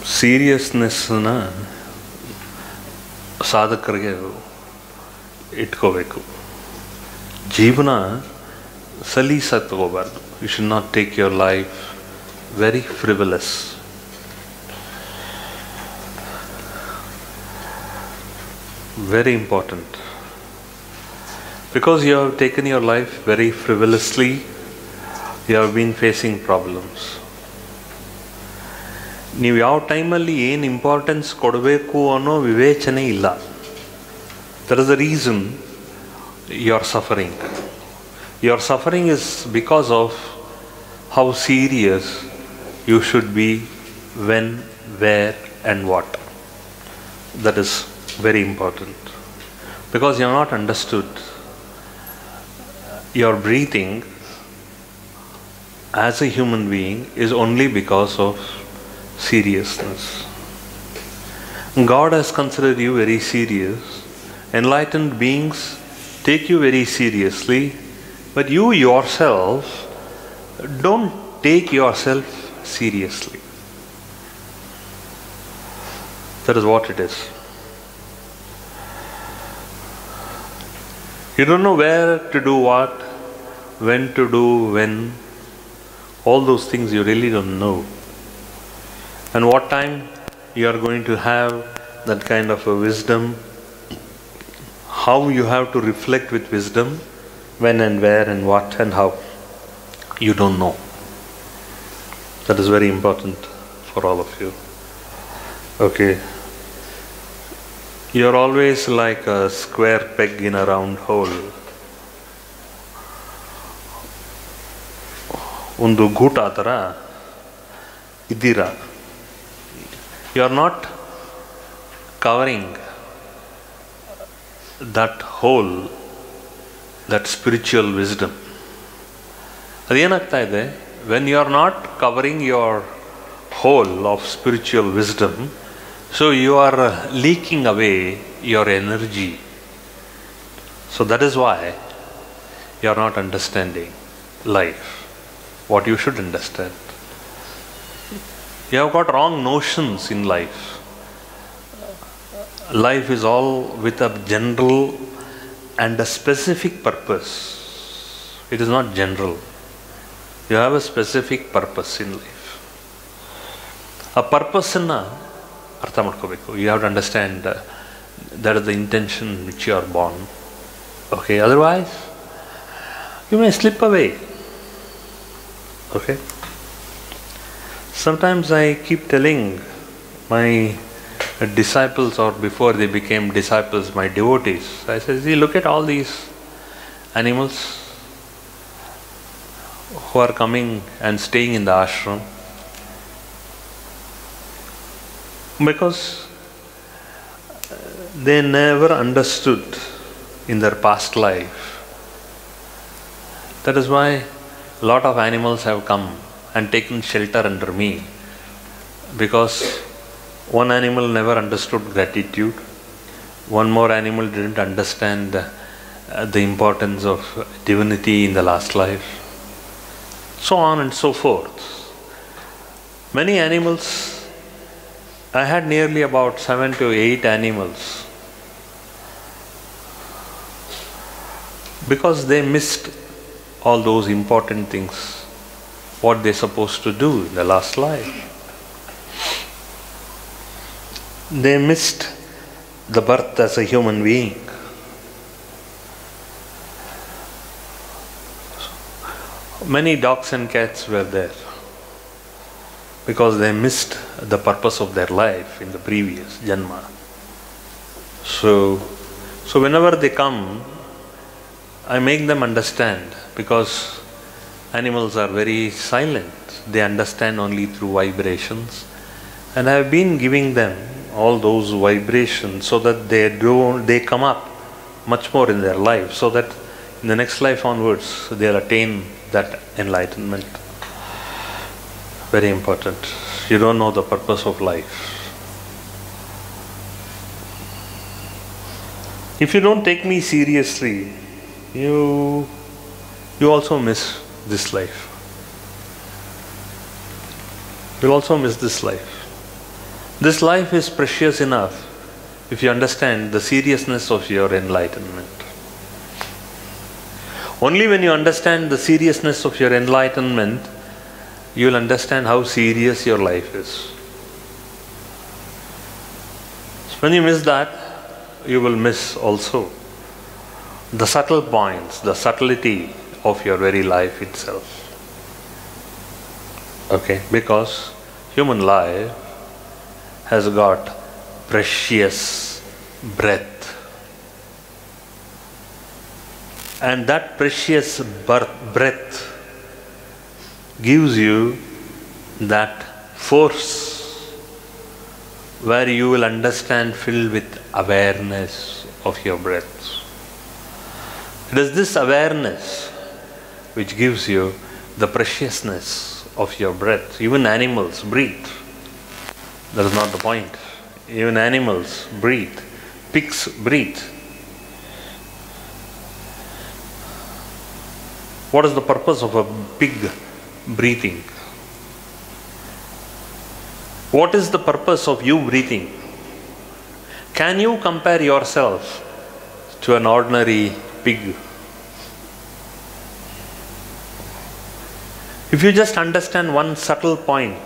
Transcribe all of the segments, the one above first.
ಸೀರಿಯಸ್ನೆಸ್ನ ಸಾಧಕರಿಗೆ ಇಟ್ಕೋಬೇಕು ಜೀವನ ಸಲೀಸಾಗಿ ತಗೋಬಾರ್ದು you should not take your life very frivolous very important because you have taken your life very frivolously you have been facing problems ನೀವು ಯಾವ ಟೈಮಲ್ಲಿ ಏನು ಇಂಪಾರ್ಟೆನ್ಸ್ ಕೊಡಬೇಕು ಅನ್ನೋ ವಿವೇಚನೆ ಇಲ್ಲ there is the reason you are suffering you are suffering is because of how serious you should be when where and what that is very important because you have not understood your breathing as a human being is only because of seriousness. God has considered you very serious. Enlightened beings take you very seriously, but you yourself don't take yourself seriously. That is what it is. You don't know where to do what, when to do when. All those things you really don't know. And what time you are going to have that kind of a wisdom, how you have to reflect with wisdom, when and where and what and how. You don't know. That is very important for all of you. Okay. You're always like a square peg in a round hole. ಒಂದು ಗೂಟ ಆ ಥರ ಇದ್ದೀರಾ you are not covering that whole that spiritual wisdom ಅದೇನಾಗ್ತಾ ಇದೆ when you are not covering your whole of spiritual wisdom so you are leaking away your energy so that is why you are not understanding life what you should understand. You have got wrong notions in life. Life is all with a general and a specific purpose. It is not general. You have a specific purpose in life. ಆ ಪರ್ಪಸ್ಸನ್ನು ಅರ್ಥ ಮಾಡ್ಕೋಬೇಕು you have to understand that is the intention which you are born okay otherwise you may slip away Okay? Sometimes I keep telling my disciples, or before they became disciples, my devotees, I say, see, look at all these animals who are coming and staying in the ashram. Because they never understood in their past life. That is why a lot of animals have come and taken shelter under me because one animal never understood gratitude, one more animal didn't understand uh, the importance of divinity in the last life, so on and so forth. Many animals, I had nearly about seven to eight animals because they missed all those important things, what they're supposed to do in the last life. They missed the birth as a human being. Many dogs and cats were there because they missed the purpose of their life in the previous Janma. So, so whenever they come, I make them understand because animals are very silent. They understand only through vibrations. And I have been giving them all those vibrations so that they do they come up much more in their life so that in the next life onwards they'll attain that enlightenment. Very important. You don't know the purpose of life. If you don't take me seriously, you you also miss this life. You'll also miss this life. This life is precious enough if you understand the seriousness of your enlightenment. Only when you understand the seriousness of your enlightenment, you will understand how serious your life is. When you miss that, you will miss also the subtle points, the subtlety of your very life itself. Okay, because human life has got precious breath. And that precious birth, breath gives you that force where you will understand filled with awareness of your breath. It is this awareness which gives you the preciousness of your breath. Even animals breathe. That is not the point. Even animals breathe. Pigs breathe. What is the purpose of a pig breathing? What is the purpose of you breathing? Can you compare yourself to an ordinary pig? If you just understand one subtle point,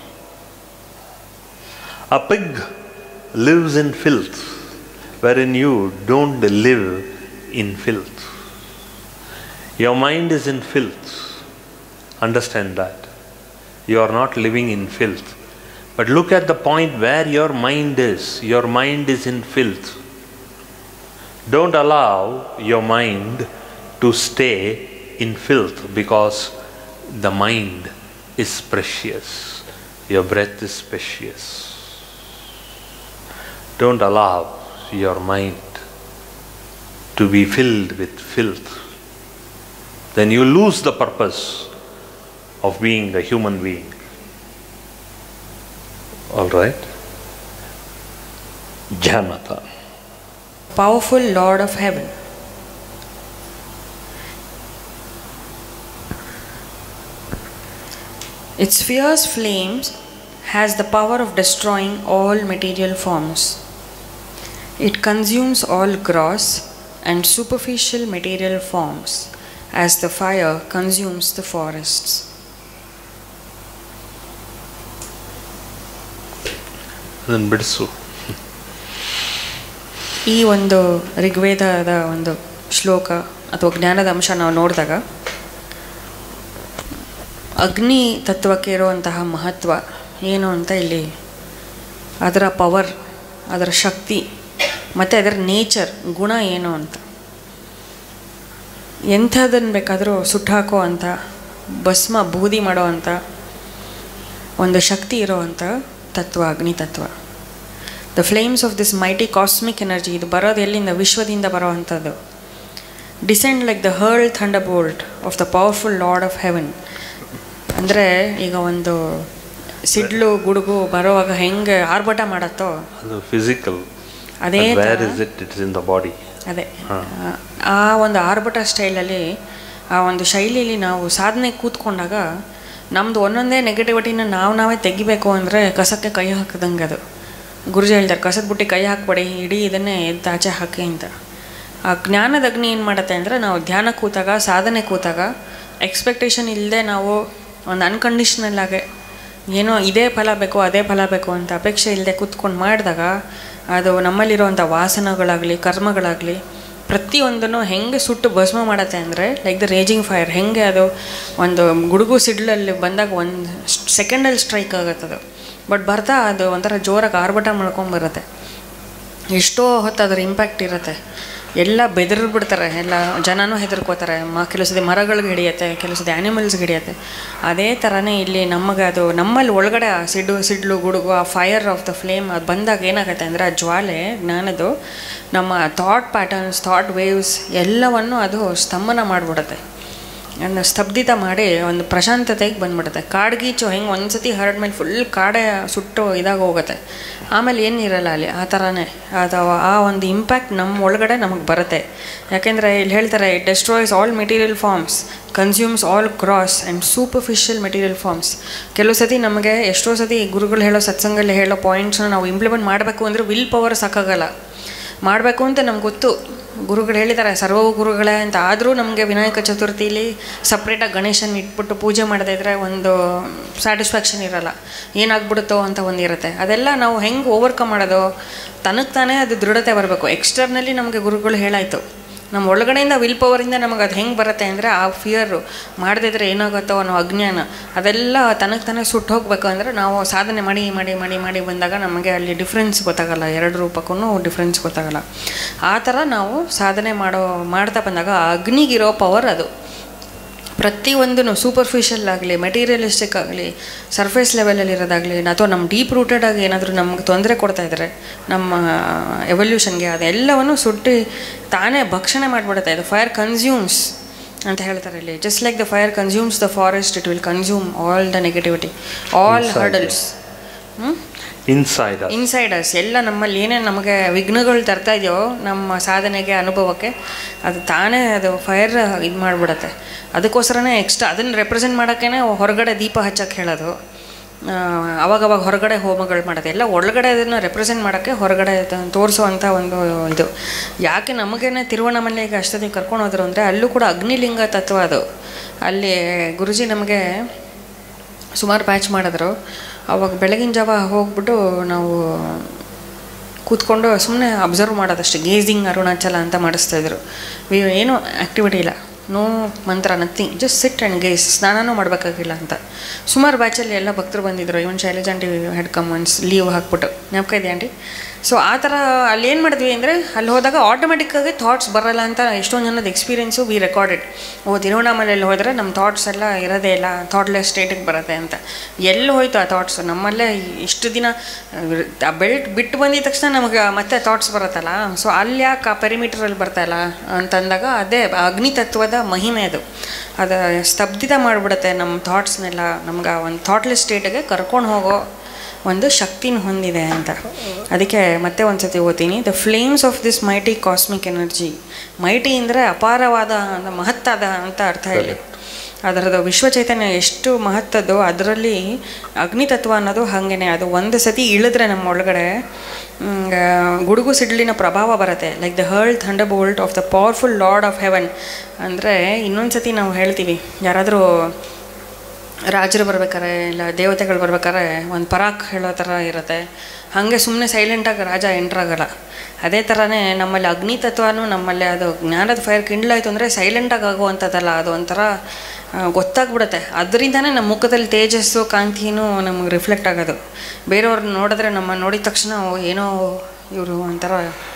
a pig lives in filth, wherein you don't live in filth. Your mind is in filth. Understand that. You are not living in filth. But look at the point where your mind is. Your mind is in filth. Don't allow your mind to stay in filth because the mind is precious. Your breath is precious. Don't allow your mind to be filled with filth. Then you lose the purpose of being a human being. All right? Janmata. powerful Lord of heaven. Its fierce flames has the power of destroying all material forms. It consumes all gross and superficial material forms as the fire consumes the forests. ಅದನ್ನು ಬಿಡಿಸು ಈ ಒಂದು ಋಗ್ವೇದದ ಒಂದು ಶ್ಲೋಕ ಅಥವಾ ಜ್ಞಾನದ ಅಂಶ ನಾವು ನೋಡಿದಾಗ ಅಗ್ನಿ ತತ್ವಕ್ಕೆ ಇರುವಂತಹ ಮಹತ್ವ ಏನು ಅಂತ ಇಲ್ಲಿ ಅದರ ಪವರ್ ಅದರ ಶಕ್ತಿ ಮತ್ತು ಅದರ ನೇಚರ್ ಗುಣ ಏನು ಅಂತ ಎಂಥದನ್ನು ಬೇಕಾದರೂ ಸುಟ್ಟಾಕೋ ಅಂಥ ಭಸ್ಮ ಬೂದಿ ಮಾಡೋ ಅಂಥ ಒಂದು ಶಕ್ತಿ ಇರೋವಂಥ ತತ್ವ ಅಗ್ನಿ ತತ್ವ the flames of this mighty cosmic energy ಇದು ಬರೋದು ಎಲ್ಲಿಂದ ವಿಶ್ವದಿಂದ ಬರೋ ಅಂಥದ್ದು descend like the hurl thunder bolt of the powerful lord of heaven ಅಂದರೆ ಈಗ ಒಂದು ಸಿಡ್ಲು ಗುಡುಗು ಬರೋವಾಗ ಹೆಂಗೆ ಆರ್ಭಟ ಮಾಡತ್ತೋ ಅದು ಫಿಸಿಕಲ್ ಅದೇ ವೇರ್ ಥರ- is it it is in the body ಅದೇ ಆ- ಆ ಒಂದು ಆರ್ಭಟ ಸ್ಟೈಲಲ್ಲಿ ಆ ಒಂದು ಶೈಲಿಯಲ್ಲಿ ನಾವು ಸಾಧನೆ ಕೂತ್ಕೊಂಡಾಗ ನಮ್ಮದು ಒಂದೊಂದೇ ನೆಗೆಟಿವಿಟಿನ ನಾವು ನಾವೇ ತೆಗಿಬೇಕು ಅಂದರೆ ಕಸಕ್ಕೆ ಕೈ ಹಾಕಿದಂಗೆ ಅದು ಗುರುಜಿ ಹೇಳ್ತಾರೆ ಕಸದ ಬುಟ್ಟಿ ಕೈ ಹಾಕ್ಬೇಡಿ ಇಡೀ ಇದನ್ನೇ ಎದ್ದು ಆಚೆ ಹಾಕಿ ಅಂತ ಆ ಜ್ಞಾನದ ಅಗ್ನಿ ಏನು ಮಾಡುತ್ತೆ ಅಂದರೆ ನಾವು ಧ್ಯಾನ ಕೂತಾಗ ಸಾಧನೆ ಕೂತಾಗ ಎಕ್ಸ್ಪೆಕ್ಟೇಷನ್ ಇಲ್ಲದೆ ನಾವು ಒಂದು ಅನ್ಕಂಡೀಷ್ನಲ್ ಆಗಿ ಏನೋ ಇದೇ ಫಲ ಬೇಕು ಅದೇ ಫಲ ಬೇಕು ಅಂತ ಅಪೇಕ್ಷೆ ಇಲ್ಲದೆ ಕೂತ್ಕೊಂಡು ಮಾಡಿದಾಗ ಅದು ನಮ್ಮಲ್ಲಿರುವಂಥ ವಾಸನಗಳಾಗಲಿ ಕರ್ಮಗಳಾಗಲಿ ಪ್ರತಿಯೊಂದನ್ನು ಹೆಂಗೆ ಸುಟ್ಟು ಭಸ್ಮ ಮಾಡತ್ತೆ ಅಂದರೆ ಲೈಕ್ ದ ರೇಜಿಂಗ್ ಫೈರ್ ಹೆಂಗೆ ಅದು ಒಂದು ಗುಡುಗು ಸಿಡ್ಲಲ್ಲಿ ಬಂದಾಗ ಒಂದು ಸೆಕೆಂಡಲ್ಲಿ ಸ್ಟ್ರೈಕ್ ಆಗುತ್ತದು ಬಟ್ ಬರ್ತಾ ಅದು ಒಂಥರ ಜೋರಾಗಿ ಆರ್ಭಟ ಮಾಡ್ಕೊಂಬರುತ್ತೆ ಎಷ್ಟೋ ಹೊತ್ತು ಅದರ ಇಂಪ್ಯಾಕ್ಟ್ ಇರುತ್ತೆ ಎಲ್ಲ ಬೆದರ್ ಬಿಡ್ತಾರೆ ಎಲ್ಲ ಜನನೂ ಹೆದರ್ಕೋತಾರೆ ಮ ಕೆಲವು ಸತಿ ಮರಗಳಿಗೆ ಹಿಡಿಯುತ್ತೆ ಕೆಲವು ಸತಿ ಆ್ಯನಿಮಲ್ಸ್ಗೆ ಹಿಡಿಯುತ್ತೆ ಅದೇ ಥರನೇ ಇಲ್ಲಿ ನಮಗೆ ಅದು ನಮ್ಮಲ್ಲಿ ಒಳಗಡೆ ಆ ಸಿಡು ಸಿಡ್ಲು ಗುಡುಗು ಆ ಫೈರ್ ಆಫ್ ದ ಫ್ಲೇಮ್ ಅದು ಬಂದಾಗ ಏನಾಗುತ್ತೆ ಅಂದರೆ ಆ ಜ್ವಾಲೆ ಜ್ಞಾನದು ನಮ್ಮ ಥಾಟ್ ಪ್ಯಾಟರ್ನ್ಸ್ ಥಾಟ್ ವೇವ್ಸ್ ಎಲ್ಲವನ್ನು ಅದು ಸ್ತಂಭನ ಮಾಡಿಬಿಡುತ್ತೆ ಅನ್ನು ಸ್ತಬ್ಧಿತ ಮಾಡಿ ಒಂದು ಪ್ರಶಾಂತತೆಗೆ ಬಂದ್ಬಿಡುತ್ತೆ ಕಾಡ್ಗೀಚು ಹೆಂಗೆ ಒಂದು ಸತಿ ಹರಡ್ಮೇಲೆ ಫುಲ್ ಕಾಡೆ ಸುಟ್ಟು ಇದಾಗ ಹೋಗುತ್ತೆ ಆಮೇಲೆ ಏನಿರಲ್ಲ ಅಲ್ಲಿ ಆ ಥರನೇ ಅದು ಆ ಒಂದು ಇಂಪ್ಯಾಕ್ಟ್ ನಮ್ಮ ಒಳಗಡೆ ನಮಗೆ ಬರುತ್ತೆ ಯಾಕೆಂದರೆ ಇಲ್ಲಿ ಹೇಳ್ತಾರೆ it destroys all material forms consumes all gross and superficial material forms ಕೆಲವು ಸತಿ ನಮಗೆ ಎಷ್ಟೋ ಸತಿ ಗುರುಗಳು ಹೇಳೋ ಸತ್ಸಂಗಲ್ಲಿ ಹೇಳೋ ಪಾಯಿಂಟ್ಸ್ನ ನಾವು ಇಂಪ್ಲಿಮೆಂಟ್ ಮಾಡಬೇಕು ಅಂದರೆ ವಿಲ್ ಪವರ್ ಸಾಕಾಗಲ್ಲ ಮಾಡಬೇಕು ಅಂತ ನಮ್ಗೆ ಗೊತ್ತು ಗುರುಗಳು ಹೇಳಿದ್ದಾರೆ ಸರ್ವವು ಗುರುಗಳೇ ಅಂತ ಆದರೂ ನಮಗೆ ವಿನಾಯಕ ಚತುರ್ಥಿಲಿ ಸಪ್ರೇಟಾಗಿ ಗಣೇಶನ ಇಟ್ಬಿಟ್ಟು ಪೂಜೆ ಮಾಡದೇ ಇದ್ರೆ ಒಂದು ಸ್ಯಾಟಿಸ್ಫ್ಯಾಕ್ಷನ್ ಇರಲ್ಲ ಏನಾಗ್ಬಿಡುತ್ತೋ ಅಂತ ಒಂದಿರುತ್ತೆ ಅದೆಲ್ಲ ನಾವು ಹೆಂಗೆ ಓವರ್ಕಮ್ ಮಾಡೋದು ತನಗೆ ತಾನೇ ಅದು ದೃಢತೆ ಬರಬೇಕು ಎಕ್ಸ್ಟರ್ನಲ್ಲಿ ನಮಗೆ ಗುರುಗಳು ಹೇಳಾಯಿತು ನಮ್ಮ ಒಳಗಡೆಯಿಂದ ವಿಲ್ ಪವರಿಂದ ನಮಗೆ ಅದು ಹೆಂಗೆ ಬರುತ್ತೆ ಅಂದರೆ ಆ ಫಿಯರು ಮಾಡದಿದ್ರೆ ಏನಾಗುತ್ತೋ ಅನ್ನೋ ಅಜ್ಞಾನ ಅದೆಲ್ಲ ತನಗೆ ತಾನೇ ಸುಟ್ಟು ಹೋಗಬೇಕು ಅಂದರೆ ನಾವು ಸಾಧನೆ ಮಾಡಿ ಮಾಡಿ ಮಾಡಿ ಮಾಡಿ ಬಂದಾಗ ನಮಗೆ ಅಲ್ಲಿ ಡಿಫ್ರೆನ್ಸ್ ಗೊತ್ತಾಗಲ್ಲ ಎರಡು ರೂಪಕ್ಕೂ ಡಿಫ್ರೆನ್ಸ್ ಗೊತ್ತಾಗಲ್ಲ ಆ ಥರ ನಾವು ಸಾಧನೆ ಮಾಡೋ ಮಾಡ್ತಾ ಬಂದಾಗ ಆ ಅಗ್ನಿಗಿರೋ ಪವರ್ ಅದು ಪ್ರತಿಯೊಂದು ಸೂಪರ್ಫಿಷಿಯಲ್ ಆಗಲಿ ಮೆಟೀರಿಯಲಿಸ್ಟಿಕ್ ಆಗಲಿ ಸರ್ಫೇಸ್ ಲೆವೆಲಲ್ಲಿ ಇರೋದಾಗಲಿ ಅಥವಾ ನಮ್ಮ ಡೀಪ್ ರೂಟೆಡ್ ಆಗಿ ಏನಾದರೂ ನಮ್ಗೆ ತೊಂದರೆ ಕೊಡ್ತಾ ಇದ್ದಾರೆ ನಮ್ಮ ಎವಲ್ಯೂಷನ್ಗೆ ಅದೆಲ್ಲವನ್ನು ಸುಟ್ಟು ತಾನೇ ಭಕ್ಷಣೆ ಮಾಡಿಬಿಡುತ್ತೆ ಇದು ಫೈರ್ ಕನ್ಸ್ಯೂಮ್ಸ್ ಅಂತ ಹೇಳ್ತಾರೆ ಇಲ್ಲಿ just like the fire consumes the forest it will consume all the negativity all Inside. Hurdles ಹ್ಞೂ inside us. ಇನ್ಸೈಡರ್ಸ್ ಎಲ್ಲ ನಮ್ಮಲ್ಲಿ ಏನೇನು ನಮಗೆ ವಿಘ್ನಗಳು ತರ್ತಾ ಇದೆಯೋ ನಮ್ಮ ಸಾಧನೆಗೆ ಅನುಭವಕ್ಕೆ ಅದು ತಾನೇ ಅದು ಫೈರ್ ಇದು ಮಾಡಿಬಿಡತ್ತೆ ಅದಕ್ಕೋಸ್ಕರನೇ ಎಕ್ಸ್ಟ್ರಾ ಅದನ್ನು ರೆಪ್ರೆಸೆಂಟ್ ಮಾಡೋಕ್ಕೇ ಹೊರಗಡೆ ದೀಪ ಹಚ್ಚಕ್ಕೆ ಹೇಳೋದು ಆ, ಅವಾಗವಾಗ ಹೊರಗಡೆ ಹೋಮಗಳು ಮಾಡೋದು ಎಲ್ಲ ಒಳಗಡೆ ಅದನ್ನು ರೆಪ್ರೆಸೆಂಟ್ ಮಾಡೋಕ್ಕೆ ಹೊರಗಡೆ ತೋರಿಸುವಂಥ ಒಂದು ಇದು ಯಾಕೆ ನಮಗೇನೆ ತಿರುವಣ್ಣಾಮಲೆಗೆ ಅಷ್ಟೊತ್ತಿಗೆ ಕರ್ಕೊಂಡು ಹೋದ್ರು ಅಂದರೆ ಅಲ್ಲೂ ಕೂಡ ಅಗ್ನಿಲಿಂಗ ತತ್ವ ಅದು ಅಲ್ಲಿ ಗುರುಜಿ ನಮಗೆ ಸುಮಾರು ಬ್ಯಾಚ್ ಮಾಡಿದ್ರು ಅವಾಗ ಬೆಳಗಿನ ಜಾವ ಹೋಗ್ಬಿಟ್ಟು ನಾವು ಕೂತ್ಕೊಂಡು ಸುಮ್ಮನೆ ಅಬ್ಸರ್ವ್ ಮಾಡೋದಷ್ಟೇ ಗೇಜಿಂಗ್ ಅರುಣಾಚಲ ಅಂತ ಮಾಡಿಸ್ತಾಯಿದ್ರು ಏನೂ ಆ್ಯಕ್ಟಿವಿಟಿ ಇಲ್ಲ no mantra nothing just sit and gaze ಸ್ನಾನನೂ ಮಾಡಬೇಕಾಗಿಲ್ಲ ಅಂತ ಸುಮಾರು ಬ್ಯಾಚಲ್ಲಿ ಎಲ್ಲ ಭಕ್ತರು ಬಂದಿದ್ರು ಇವನ್ ಶೈಲೇಜ್ ಆಂಟಿ ಹೆಡ್ ಕಮನ್ಸ್ ಲೀವ್ ಹಾಕ್ಬಿಟ್ಟು ಜ್ಞಾಪಕ ಇದೆ ಆಂಟಿ ಸೊ ಆ ಥರ ಅಲ್ಲಿ ಏನು ಮಾಡಿದ್ವಿ ಅಂದರೆ ಅಲ್ಲಿ ಹೋದಾಗ ಆಟೋಮೆಟಿಕ್ಕಾಗಿ ಥಾಟ್ಸ್ ಬರಲ್ಲ ಅಂತ ಎಷ್ಟೊಂದು ಜನದ ಎಕ್ಸ್ಪೀರಿಯೆನ್ಸು ವಿ ರೆಕಾರ್ಡೆಡ್ ಓ ತಿರುವಣ್ಣಾಮಲೆಯಲ್ಲಿ ಹೋದರೆ ನಮ್ಮ ಥಾಟ್ಸ್ ಎಲ್ಲ ಇರೋದೇ ಇಲ್ಲ ಥಾಟ್ಲೆಸ್ ಸ್ಟೇಟಿಗೆ ಬರುತ್ತೆ ಅಂತ ಎಲ್ಲಿ ಹೋಯ್ತು ಆ ಥಾಟ್ಸ್ ನಮ್ಮಲ್ಲೇ ಇಷ್ಟು ದಿನ ಆ ಬೆಲ್ಟ್ ಬಿಟ್ಟು ಬಂದಿದ ತಕ್ಷಣ ನಮಗೆ ಮತ್ತೆ ಥಾಟ್ಸ್ ಬರುತ್ತಲ್ಲ ಸೊ ಅಲ್ಲಿ ಯಾಕೆ ಆ ಪೆರಿಮೀಟ್ರಲ್ಲಿ ಬರ್ತಾಯಿಲ್ಲ ಅಂತಂದಾಗ ಅದೇ ಅಗ್ನಿ ತತ್ವದ ಮಹಿಮೆ ಅದು ಅದು ಸ್ತಬ್ಧಿತ ಮಾಡಿಬಿಡುತ್ತೆ ನಮ್ಮ ಥಾಟ್ಸ್ನೆಲ್ಲ ನಮ್ಗೆ ಒಂದು ಥಾಟ್ಲೆಸ್ ಸ್ಟೇಟಿಗೆ ಕರ್ಕೊಂಡು ಹೋಗೋ ಒಂದು ಶಕ್ತಿನ ಹೊಂದಿದೆ ಅಂತ ಅದಕ್ಕೆ ಮತ್ತೆ ಒಂದ್ಸತಿ ಓದ್ತೀನಿ the flames of this mighty cosmic energy mighty ಅಂದರೆ ಅಪಾರವಾದ ಒಂದು ಮಹತ್ತಾದ ಅಂತ ಅರ್ಥ ಇಲ್ಲಿ ಅದರದ್ದು ವಿಶ್ವ ಚೈತನ್ಯ ಎಷ್ಟು ಮಹತ್ತದ್ದು ಅದರಲ್ಲಿ ಅಗ್ನಿತತ್ವ ಅನ್ನೋದು ಹಾಗೇನೆ ಅದು ಒಂದು ಸತಿ ಇಳಿದ್ರೆ ನಮ್ಮ ಒಳಗಡೆ ಮ್, ಆ, ಗುಡುಗು ಸಿಡ್ಲಿನ ಪ್ರಭಾವ ಬರುತ್ತೆ like the hurl thunder bolt of the powerful lord of heaven ಅಂದರೆ ಇನ್ನೊಂದು ಸತಿ ನಾವು ಹೇಳ್ತೀವಿ ಯಾರಾದರೂ ರಾಜರು ಬರ್ಬೇಕಾರೆ ಇಲ್ಲ ದೇವತೆಗಳು ಬರ್ಬೇಕಾರೆ ಒಂದು ಪರಾಕ್ ಹೇಳೋ ಥರ ಇರುತ್ತೆ ಹಾಗೆ ಸುಮ್ಮನೆ ಸೈಲೆಂಟಾಗಿ ರಾಜ ಎಂಟ್ರಾಗಲ್ಲ ಅದೇ ಥರನೇ ನಮ್ಮಲ್ಲಿ ಅಗ್ನಿ ತತ್ವನೂ ನಮ್ಮಲ್ಲಿ ಅದು ಜ್ಞಾನದ ಫೈರ್ ಕಿಂಡ್ಲಾಯ್ತು ಅಂದರೆ ಸೈಲೆಂಟಾಗಿ ಆಗುವಂಥದ್ದಲ್ಲ ಅದು ಒಂಥರ ಆ, ಗೊತ್ತಾಗ್ಬಿಡುತ್ತೆ ಅದರಿಂದನೇ ನಮ್ಮ ಮುಖದಲ್ಲಿ ತೇಜಸ್ಸು ಕಾಂತಿನೂ ನಮಗೆ ರಿಫ್ಲೆಕ್ಟ್ ಆಗೋದು ಬೇರೆಯವ್ರನ್ನ ನೋಡಿದ್ರೆ ನಮ್ಮ ನೋಡಿದ ತಕ್ಷಣ ಓ, ಏನೋ ಇವರು ಒಂಥರ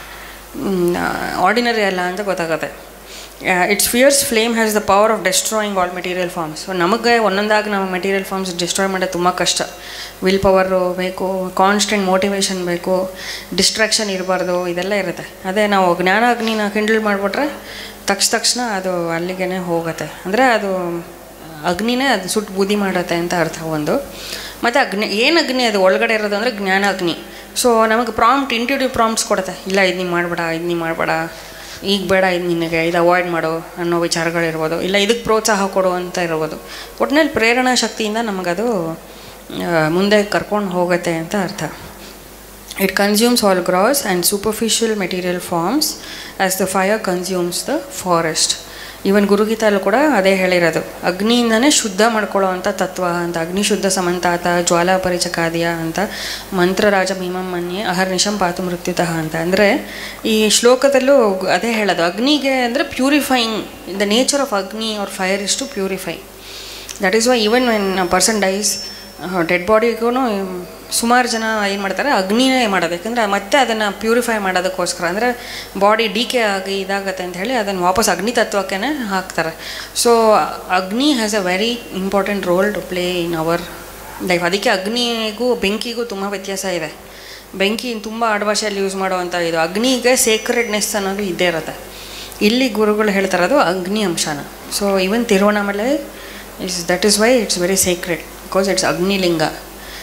ಆರ್ಡಿನರಿ ಅಲ್ಲ ಅಂತ ಗೊತ್ತಾಗುತ್ತೆ it's fierce flame has the power of destroying all material forms so ನಮಗೆ ಒಂದೊಂದಾಗಿ ನಮ್ಮ ಮೆಟೀರಿಯಲ್ ಫಾರ್ಮ್ಸ್ ಡಿಸ್ಟ್ರಾಯ್ ಮಾಡೋದು ತುಂಬ ಕಷ್ಟ ವಿಲ್ ಪವರು ಬೇಕು ಕಾನ್ಸ್ಟೆಂಟ್ ಮೋಟಿವೇಶನ್ ಬೇಕು ಡಿಸ್ಟ್ರಾಕ್ಷನ್ ಇರಬಾರ್ದು ಇದೆಲ್ಲ ಇರುತ್ತೆ ಅದೇ ನಾವು ಜ್ಞಾನ ಅಗ್ನಿನ ಕಿಂಡಲ್ ಮಾಡಿಬಿಟ್ರೆ ತಕ್ಷ ತಕ್ಷಣ ಅದು ಅಲ್ಲಿಗೆ ಹೋಗುತ್ತೆ ಅಂದರೆ ಅದು ಅಗ್ನಿನೇ ಅದು ಸುಟ್ಟು ಬೂದಿ ಮಾಡುತ್ತೆ ಅಂತ ಅರ್ಥ ಒಂದು ಮತ್ತು ಅಗ್ನಿ ಏನು ಅಗ್ನಿ ಅದು ಒಳಗಡೆ ಇರೋದು ಅಂದರೆ ಜ್ಞಾನ ಅಗ್ನಿ ಸೊ ನಮಗೆ ಪ್ರಾಂಪ್ಟ್ ಇಂಟ್ಯೂಟಿವ್ ಪ್ರಾಂಪ್ಟ್ಸ್ ಕೊಡುತ್ತೆ ಇಲ್ಲ ಇದು ನೀವು ಮಾಡಬೇಡ ಇದು ನೀವು ಮಾಡಬೇಡ ಈಗ ಬೇಡ ಇದು ನಿನಗೆ ಇದು ಅವಾಯ್ಡ್ ಮಾಡು ಅನ್ನೋ ವಿಚಾರಗಳಿರ್ಬೋದು ಇಲ್ಲ ಇದಕ್ಕೆ ಪ್ರೋತ್ಸಾಹ ಕೊಡು ಅಂತ ಇರ್ಬೋದು ಒಟ್ಟಿನಲ್ಲಿ ಪ್ರೇರಣಾ ಶಕ್ತಿಯಿಂದ ನಮಗದು ಆ, ಮುಂದೆ ಕರ್ಕೊಂಡು ಹೋಗುತ್ತೆ ಅಂತ ಅರ್ಥ It consumes all gross and superficial material forms as the fire consumes the forest. Even ಗುರುಗೀತಲ್ಲೂ ಕೂಡ ಅದೇ ಹೇಳಿರೋದು ಅಗ್ನಿಯಿಂದನೇ ಶುದ್ಧ ಮಾಡ್ಕೊಳ್ಳೋ ಅಂಥ ತತ್ವ ಅಂತ ಅಗ್ನಿ ಶುದ್ಧ ಸಮಂತಾತ ಜ್ವಾಲಾ ಪರಿಚಕಾದಿಯ ಅಂತ ಮಂತ್ರರಾಜ ಭೀಮಂ ಮನ್ಯೆ ಅಹರ್ನಿಶಂ ಪಾತು ಮೃತ್ಯುತಃ ಅಂತ ಅಂದರೆ ಈ ಶ್ಲೋಕದಲ್ಲೂ ಗ್- ಅದೇ ಹೇಳೋದು ಅಗ್ನಿಗೆ ಅಂದರೆ purifying the nature of Agni or fire is to purify that is why even when person dies dead ಬಾಡಿಗೂ ಸುಮಾರು ಜನ ಏನು ಮಾಡ್ತಾರೆ ಅಗ್ನಿನೇ ಮಾಡೋದು ಯಾಕಂದರೆ ಮತ್ತೆ ಅದನ್ನು ಪ್ಯೂರಿಫೈ ಮಾಡೋದಕ್ಕೋಸ್ಕರ ಅಂದರೆ ಬಾಡಿ ಡಿಕೆ ಆಗಿ ಇದಾಗತ್ತೆ ಅಂತ ಹೇಳಿ ಅದನ್ನು ವಾಪಸ್ ಅಗ್ನಿ ತತ್ವಕ್ಕೆ ಹಾಕ್ತಾರೆ so Agni has a very important role to play in our life ಅದಕ್ಕೆ ಅಗ್ನಿಗೂ ಬೆಂಕಿಗೂ ತುಂಬ ವ್ಯತ್ಯಾಸ ಇದೆ ಬೆಂಕಿ ತುಂಬ ಆಡ್ಭಾಷೆಯಲ್ಲಿ ಯೂಸ್ ಮಾಡುವಂಥ ಇದು ಅಗ್ನಿಗೆ ಸೇಕ್ರೆಡ್ನೆಸ್ ಅನ್ನೋದು ಇದ್ದೇ ಇರುತ್ತೆ ಇಲ್ಲಿ ಗುರುಗಳು ಹೇಳ್ತಾರದು ಅಗ್ನಿ ಅಂಶನ so even Tiruvannamalai is that is why it's very sacred because it's Agnilinga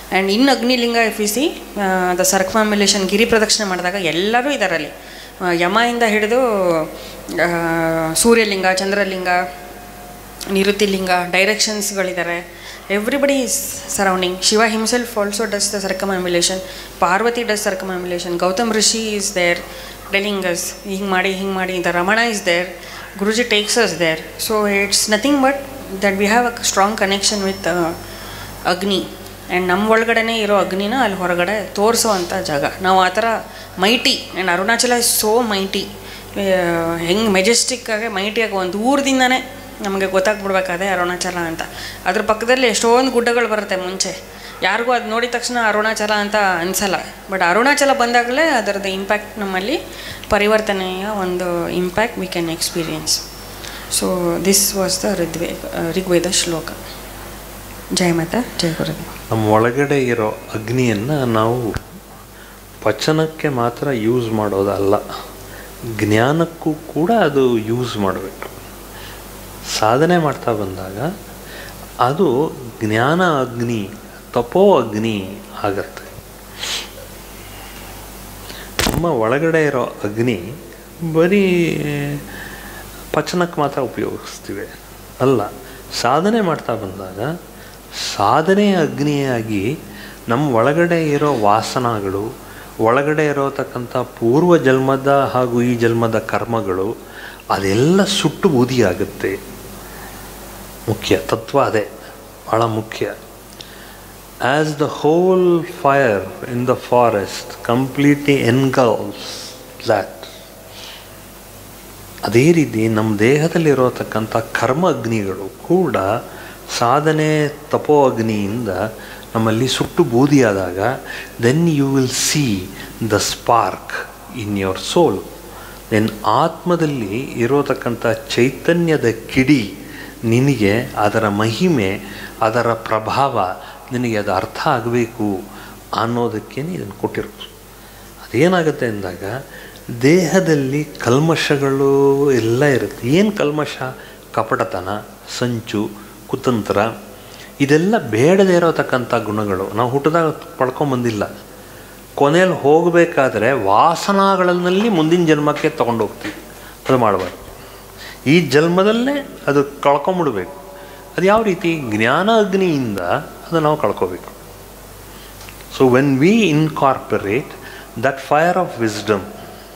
and in Agnilinga if you see the circumambulation ಗಿರಿ ಪ್ರದಕ್ಷಿಣೆ ಮಾಡಿದಾಗ ಎಲ್ಲರೂ ಇದ್ದಾರೆ ಅಲ್ಲಿ ಆ, ಯಮಯಿಂದ ಹಿಡಿದು ಆ, ಸೂರ್ಯಲಿಂಗ ಚಂದ್ರಲಿಂಗ ನಿರುತಿಲಿಂಗ ಡೈರೆಕ್ಷನ್ಸ್ಗಳಿದ್ದಾರೆ everybody is surrounding Shiva himself also does the circumambulation Parvati does circumambulation Gautam rishi is there telling us ಹಿಂಗೆ ಮಾಡಿ ಹಿಂಗೆ ಮಾಡಿ the Ramana is there Guruji takes us there so it's nothing but that we have a strong connection with Agni and ನಮ್ಮ ಒಳಗಡೆನೇ ಇರೋ ಅಗ್ನಿನ ಅಲ್ಲಿ ಹೊರಗಡೆ ತೋರಿಸೋ ಅಂಥ ಜಾಗ ನಾವು ಆ ಥರ mighty and Arunachala is so mighty ಹೆಂಗೆ ಮೆಜೆಸ್ಟಿಕ್ಕಾಗಿ ಮೈಟಿಯಾಗಿ ಒಂದು ಊರದಿಂದನೇ ನಮಗೆ ಗೊತ್ತಾಗ್ಬಿಡ್ಬೇಕಾದೆ ಅರುಣಾಚಲ ಅಂತ ಅದ್ರ ಪಕ್ಕದಲ್ಲಿ ಎಷ್ಟೊಂದು ಗುಡ್ಡಗಳು ಬರುತ್ತೆ ಮುಂಚೆ ಯಾರಿಗೂ ಅದು ನೋಡಿದ ತಕ್ಷಣ ಅರುಣಾಚಲ ಅಂತ ಅನಿಸಲ್ಲ ಬಟ್ ಅರುಣಾಚಲ ಬಂದಾಗಲೇ ಅದರದ್ದು ಇಂಪ್ಯಾಕ್ಟ್ ನಮ್ಮಲ್ಲಿ ಪರಿವರ್ತನೆಯ ಒಂದು impact we can experience so this was the ಋಗ್ವೇ ಋಗ್ವೇದ ಶ್ಲೋಕ ಜಯ ಮಾತಾ ಜಯ ಗುರುದೇವ್ ನಮ್ಮ ಒಳಗಡೆ ಇರೋ ಅಗ್ನಿಯನ್ನು ನಾವು ಪಚನಕ್ಕೆ ಮಾತ್ರ ಯೂಸ್ ಮಾಡೋದಲ್ಲ ಜ್ಞಾನಕ್ಕೂ ಕೂಡ ಅದು ಯೂಸ್ ಮಾಡಬೇಕು ಸಾಧನೆ ಮಾಡ್ತಾ ಬಂದಾಗ ಅದು ಜ್ಞಾನ ಅಗ್ನಿ ತಪೋ ಅಗ್ನಿ ಆಗತ್ತೆ ನಮ್ಮ ಒಳಗಡೆ ಇರೋ ಅಗ್ನಿ ಬರೀ ಪಚನಕ್ಕೆ ಮಾತ್ರ ಉಪಯೋಗಿಸ್ತೀವಿ ಅಲ್ಲ ಸಾಧನೆ ಮಾಡ್ತಾ ಬಂದಾಗ ಸಾಧನೆ ಅಗ್ನಿಯಾಗಿ ನಮ್ಮ ಒಳಗಡೆ ಇರೋ ವಾಸನಗಳು ಒಳಗಡೆ ಇರೋತಕ್ಕಂಥ ಪೂರ್ವ ಜನ್ಮದ ಹಾಗೂ ಈ ಜನ್ಮದ ಕರ್ಮಗಳು ಅದೆಲ್ಲ ಸುಟ್ಟು ಬೂದಿಯಾಗುತ್ತೆ ಮುಖ್ಯ ತತ್ವ ಅದೇ ಭಾಳ ಮುಖ್ಯ as the whole fire in the forest completely engulfs that ಅದೇ ರೀತಿ ನಮ್ಮ ದೇಹದಲ್ಲಿರೋತಕ್ಕಂಥ ಕರ್ಮ ಅಗ್ನಿಗಳು ಕೂಡ ಸಾಧನೆ ತಪೋ ಅಗ್ನಿಯಿಂದ ನಮ್ಮಲ್ಲಿ ಸುಟ್ಟು ಬೂದಿಯಾದಾಗ then you will see the spark in your soul then ಆತ್ಮದಲ್ಲಿ ಇರೋತಕ್ಕಂಥ ಚೈತನ್ಯದ ಕಿಡಿ ನಿನಗೆ ಅದರ ಮಹಿಮೆ ಅದರ ಪ್ರಭಾವ ನಿನಗೆ ಅದು ಅರ್ಥ ಆಗಬೇಕು ಅನ್ನೋದಕ್ಕೇ ಇದನ್ನು ಕೊಟ್ಟಿರೋದು ಅದೇನಾಗುತ್ತೆ ಅಂದಾಗ ದೇಹದಲ್ಲಿ ಕಲ್ಮಶಗಳು ಎಲ್ಲ ಇರುತ್ತೆ ಏನು ಕಲ್ಮಶ ಕಪಟತನ ಸಂಚು ಕುತಂತ್ರ ಇದೆಲ್ಲ ಬೇಡದೇ ಇರೋತಕ್ಕಂಥ ಗುಣಗಳು ನಾವು ಹುಟ್ಟಿದಾಗ ಪಡ್ಕೊಂಬಂದಿಲ್ಲ ಕೊನೆಯಲ್ಲಿ ಹೋಗಬೇಕಾದ್ರೆ ವಾಸನಾಗಳಲ್ಲಿ ಮುಂದಿನ ಜನ್ಮಕ್ಕೆ ತಗೊಂಡು ಹೋಗ್ತೀವಿ ಅದು ಮಾಡಬಾರ್ದು ಈ ಜನ್ಮದಲ್ಲೇ ಅದು ಕಳ್ಕೊಂಬಿಡ್ಬೇಕು ಅದು ಯಾವ ರೀತಿ ಜ್ಞಾನ ಅಗ್ನಿಯಿಂದ ಅದು ನಾವು ಕಳ್ಕೋಬೇಕು so when we incorporate that fire of wisdom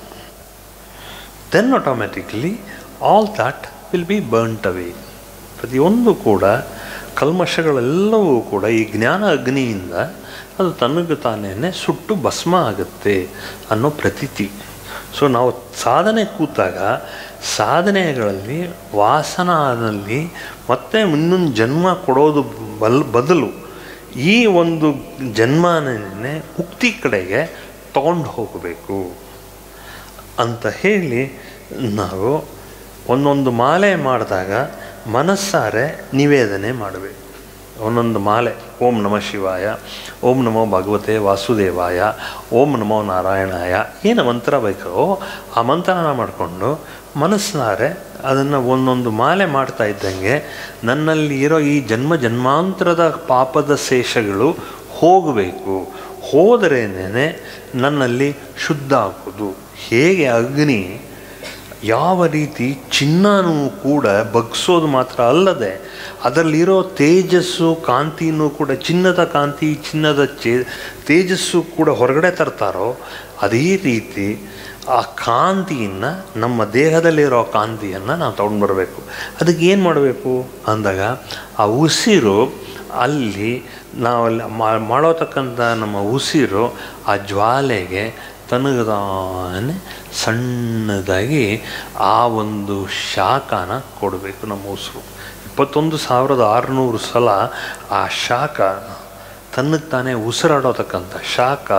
then automatically all that will be burnt away ಪ್ರತಿಯೊಂದು ಕೂಡ ಕಲ್ಮಶಗಳೆಲ್ಲವೂ ಕೂಡ ಈ ಜ್ಞಾನ ಅಗ್ನಿಯಿಂದ ಅದು ತನಗೆ ತಾನೇ ಸುಟ್ಟು ಭಸ್ಮ ಆಗುತ್ತೆ ಅನ್ನೋ ಪ್ರತೀತಿ ಸೊ ನಾವು ಸಾಧನೆ ಕೂತಾಗ ಸಾಧನೆಗಳಲ್ಲಿ ವಾಸನದಲ್ಲಿ ಮತ್ತೆ ಮುಂದೊಂದು ಜನ್ಮ ಕೊಡೋದು ಬಲ್ ಬದಲು ಈ ಒಂದು ಜನ್ಮನೇ ಮುಕ್ತಿ ಕಡೆಗೆ ತಗೊಂಡು ಹೋಗಬೇಕು ಅಂತ ಹೇಳಿ ನಾವು ಒಂದೊಂದು ಮಾಲೆ ಮಾಡಿದಾಗ ಮನಸ್ಸಾರೆ ನಿವೇದನೆ ಮಾಡಬೇಕು ಒಂದೊಂದು ಮಾಲೆ ಓಂ ನಮಃ ಶಿವಾಯ ಓಂ ನಮೋ ಭಗವತೆ ವಾಸುದೇವಾಯ ಓಂ ನಮೋ ನಾರಾಯಣಾಯ ಏನು ಮಂತ್ರ ಬೇಕೋ ಆ ಮಂತ್ರನ ಮಾಡಿಕೊಂಡು ಮನಸ್ಸಿನಾರೆ ಅದನ್ನು ಒಂದೊಂದು ಮಾಲೆ ಮಾಡ್ತಾ ಇದ್ದಂಗೆ ನನ್ನಲ್ಲಿ ಇರೋ ಈ ಜನ್ಮ ಜನ್ಮಾಂತರದ ಪಾಪದ ಶೇಷಗಳು ಹೋಗಬೇಕು ಹೋದರೇನೆ ನನ್ನಲ್ಲಿ ಶುದ್ಧ ಆಗೋದು ಹೇಗೆ ಅಗ್ನಿ ಯಾವ ರೀತಿ ಚಿನ್ನನೂ ಕೂಡ ಬಗ್ಸೋದು ಮಾತ್ರ ಅಲ್ಲದೆ ಅದರಲ್ಲಿರೋ ತೇಜಸ್ಸು ಕಾಂತಿನೂ ಕೂಡ ಚಿನ್ನದ ಕಾಂತಿ ಚಿನ್ನದ ಚೇ ತೇಜಸ್ಸು ಕೂಡ ಹೊರಗಡೆ ತರ್ತಾರೋ ಅದೇ ರೀತಿ ಆ ಕಾಂತಿಯನ್ನು ನಮ್ಮ ದೇಹದಲ್ಲಿರೋ ಕಾಂತಿಯನ್ನು ನಾವು ತೊಗೊಂಡು ಬರಬೇಕು ಅದಕ್ಕೆ ಏನು ಮಾಡಬೇಕು ಅಂದಾಗ ಆ ಉಸಿರು ಅಲ್ಲಿ ನಾವಲ್ಲಿ ಮಾಡೋತಕ್ಕಂಥ ನಮ್ಮ ಉಸಿರು ಆ ಜ್ವಾಲೆಗೆ ತನಗದಾನೆ ಸಣ್ಣದಾಗಿ ಆ ಒಂದು ಶಾಖನ ಕೊಡಬೇಕು ನಮ್ಮ ಉಸಿರು ಇಪ್ಪತ್ತೊಂದು ಸಾವಿರದ ಆರುನೂರು ಸಲ ಆ ಶಾಖ ತನ್ನಗೆ ತಾನೇ ಉಸಿರಾಡೋತಕ್ಕಂಥ ಶಾಖ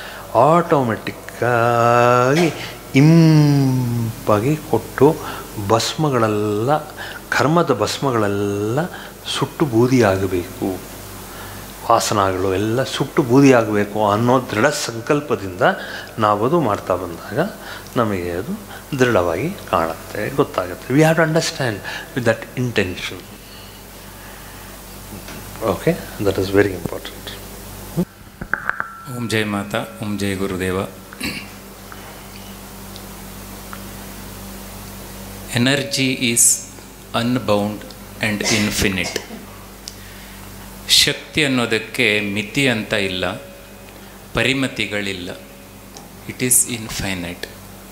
ಆಟೋಮೆಟಿಕ್ಕಾಗಿ ಇಂಪಾಗಿ ಕೊಟ್ಟು ಭಸ್ಮಗಳೆಲ್ಲ ಕರ್ಮದ ಭಸ್ಮಗಳೆಲ್ಲ ಸುಟ್ಟು ಬೂದಿಯಾಗಬೇಕು ವಾಸನಗಳು ಎಲ್ಲ ಸುಟ್ಟು ಬೂದಿಯಾಗಬೇಕು ಅನ್ನೋ ದೃಢ ಸಂಕಲ್ಪದಿಂದ ನಾವದು ಮಾಡ್ತಾ ಬಂದಾಗ ನಮಗೆ ಅದು ದೃಢವಾಗಿ ಕಾಣುತ್ತೆ ಗೊತ್ತಾಗುತ್ತೆ we have to understand with that intention okay that is very important Om Jai Mata Om Jai Gurudeva energy is unbound and infinite ಶಕ್ತಿ ಅನ್ನೋದಕ್ಕೆ ಮಿತಿ ಅಂತ ಇಲ್ಲ ಪರಿಮಿತಿಗಳಿಲ್ಲ ಇಟ್ ಈಸ್ ಇನ್ಫೈನೈಟ್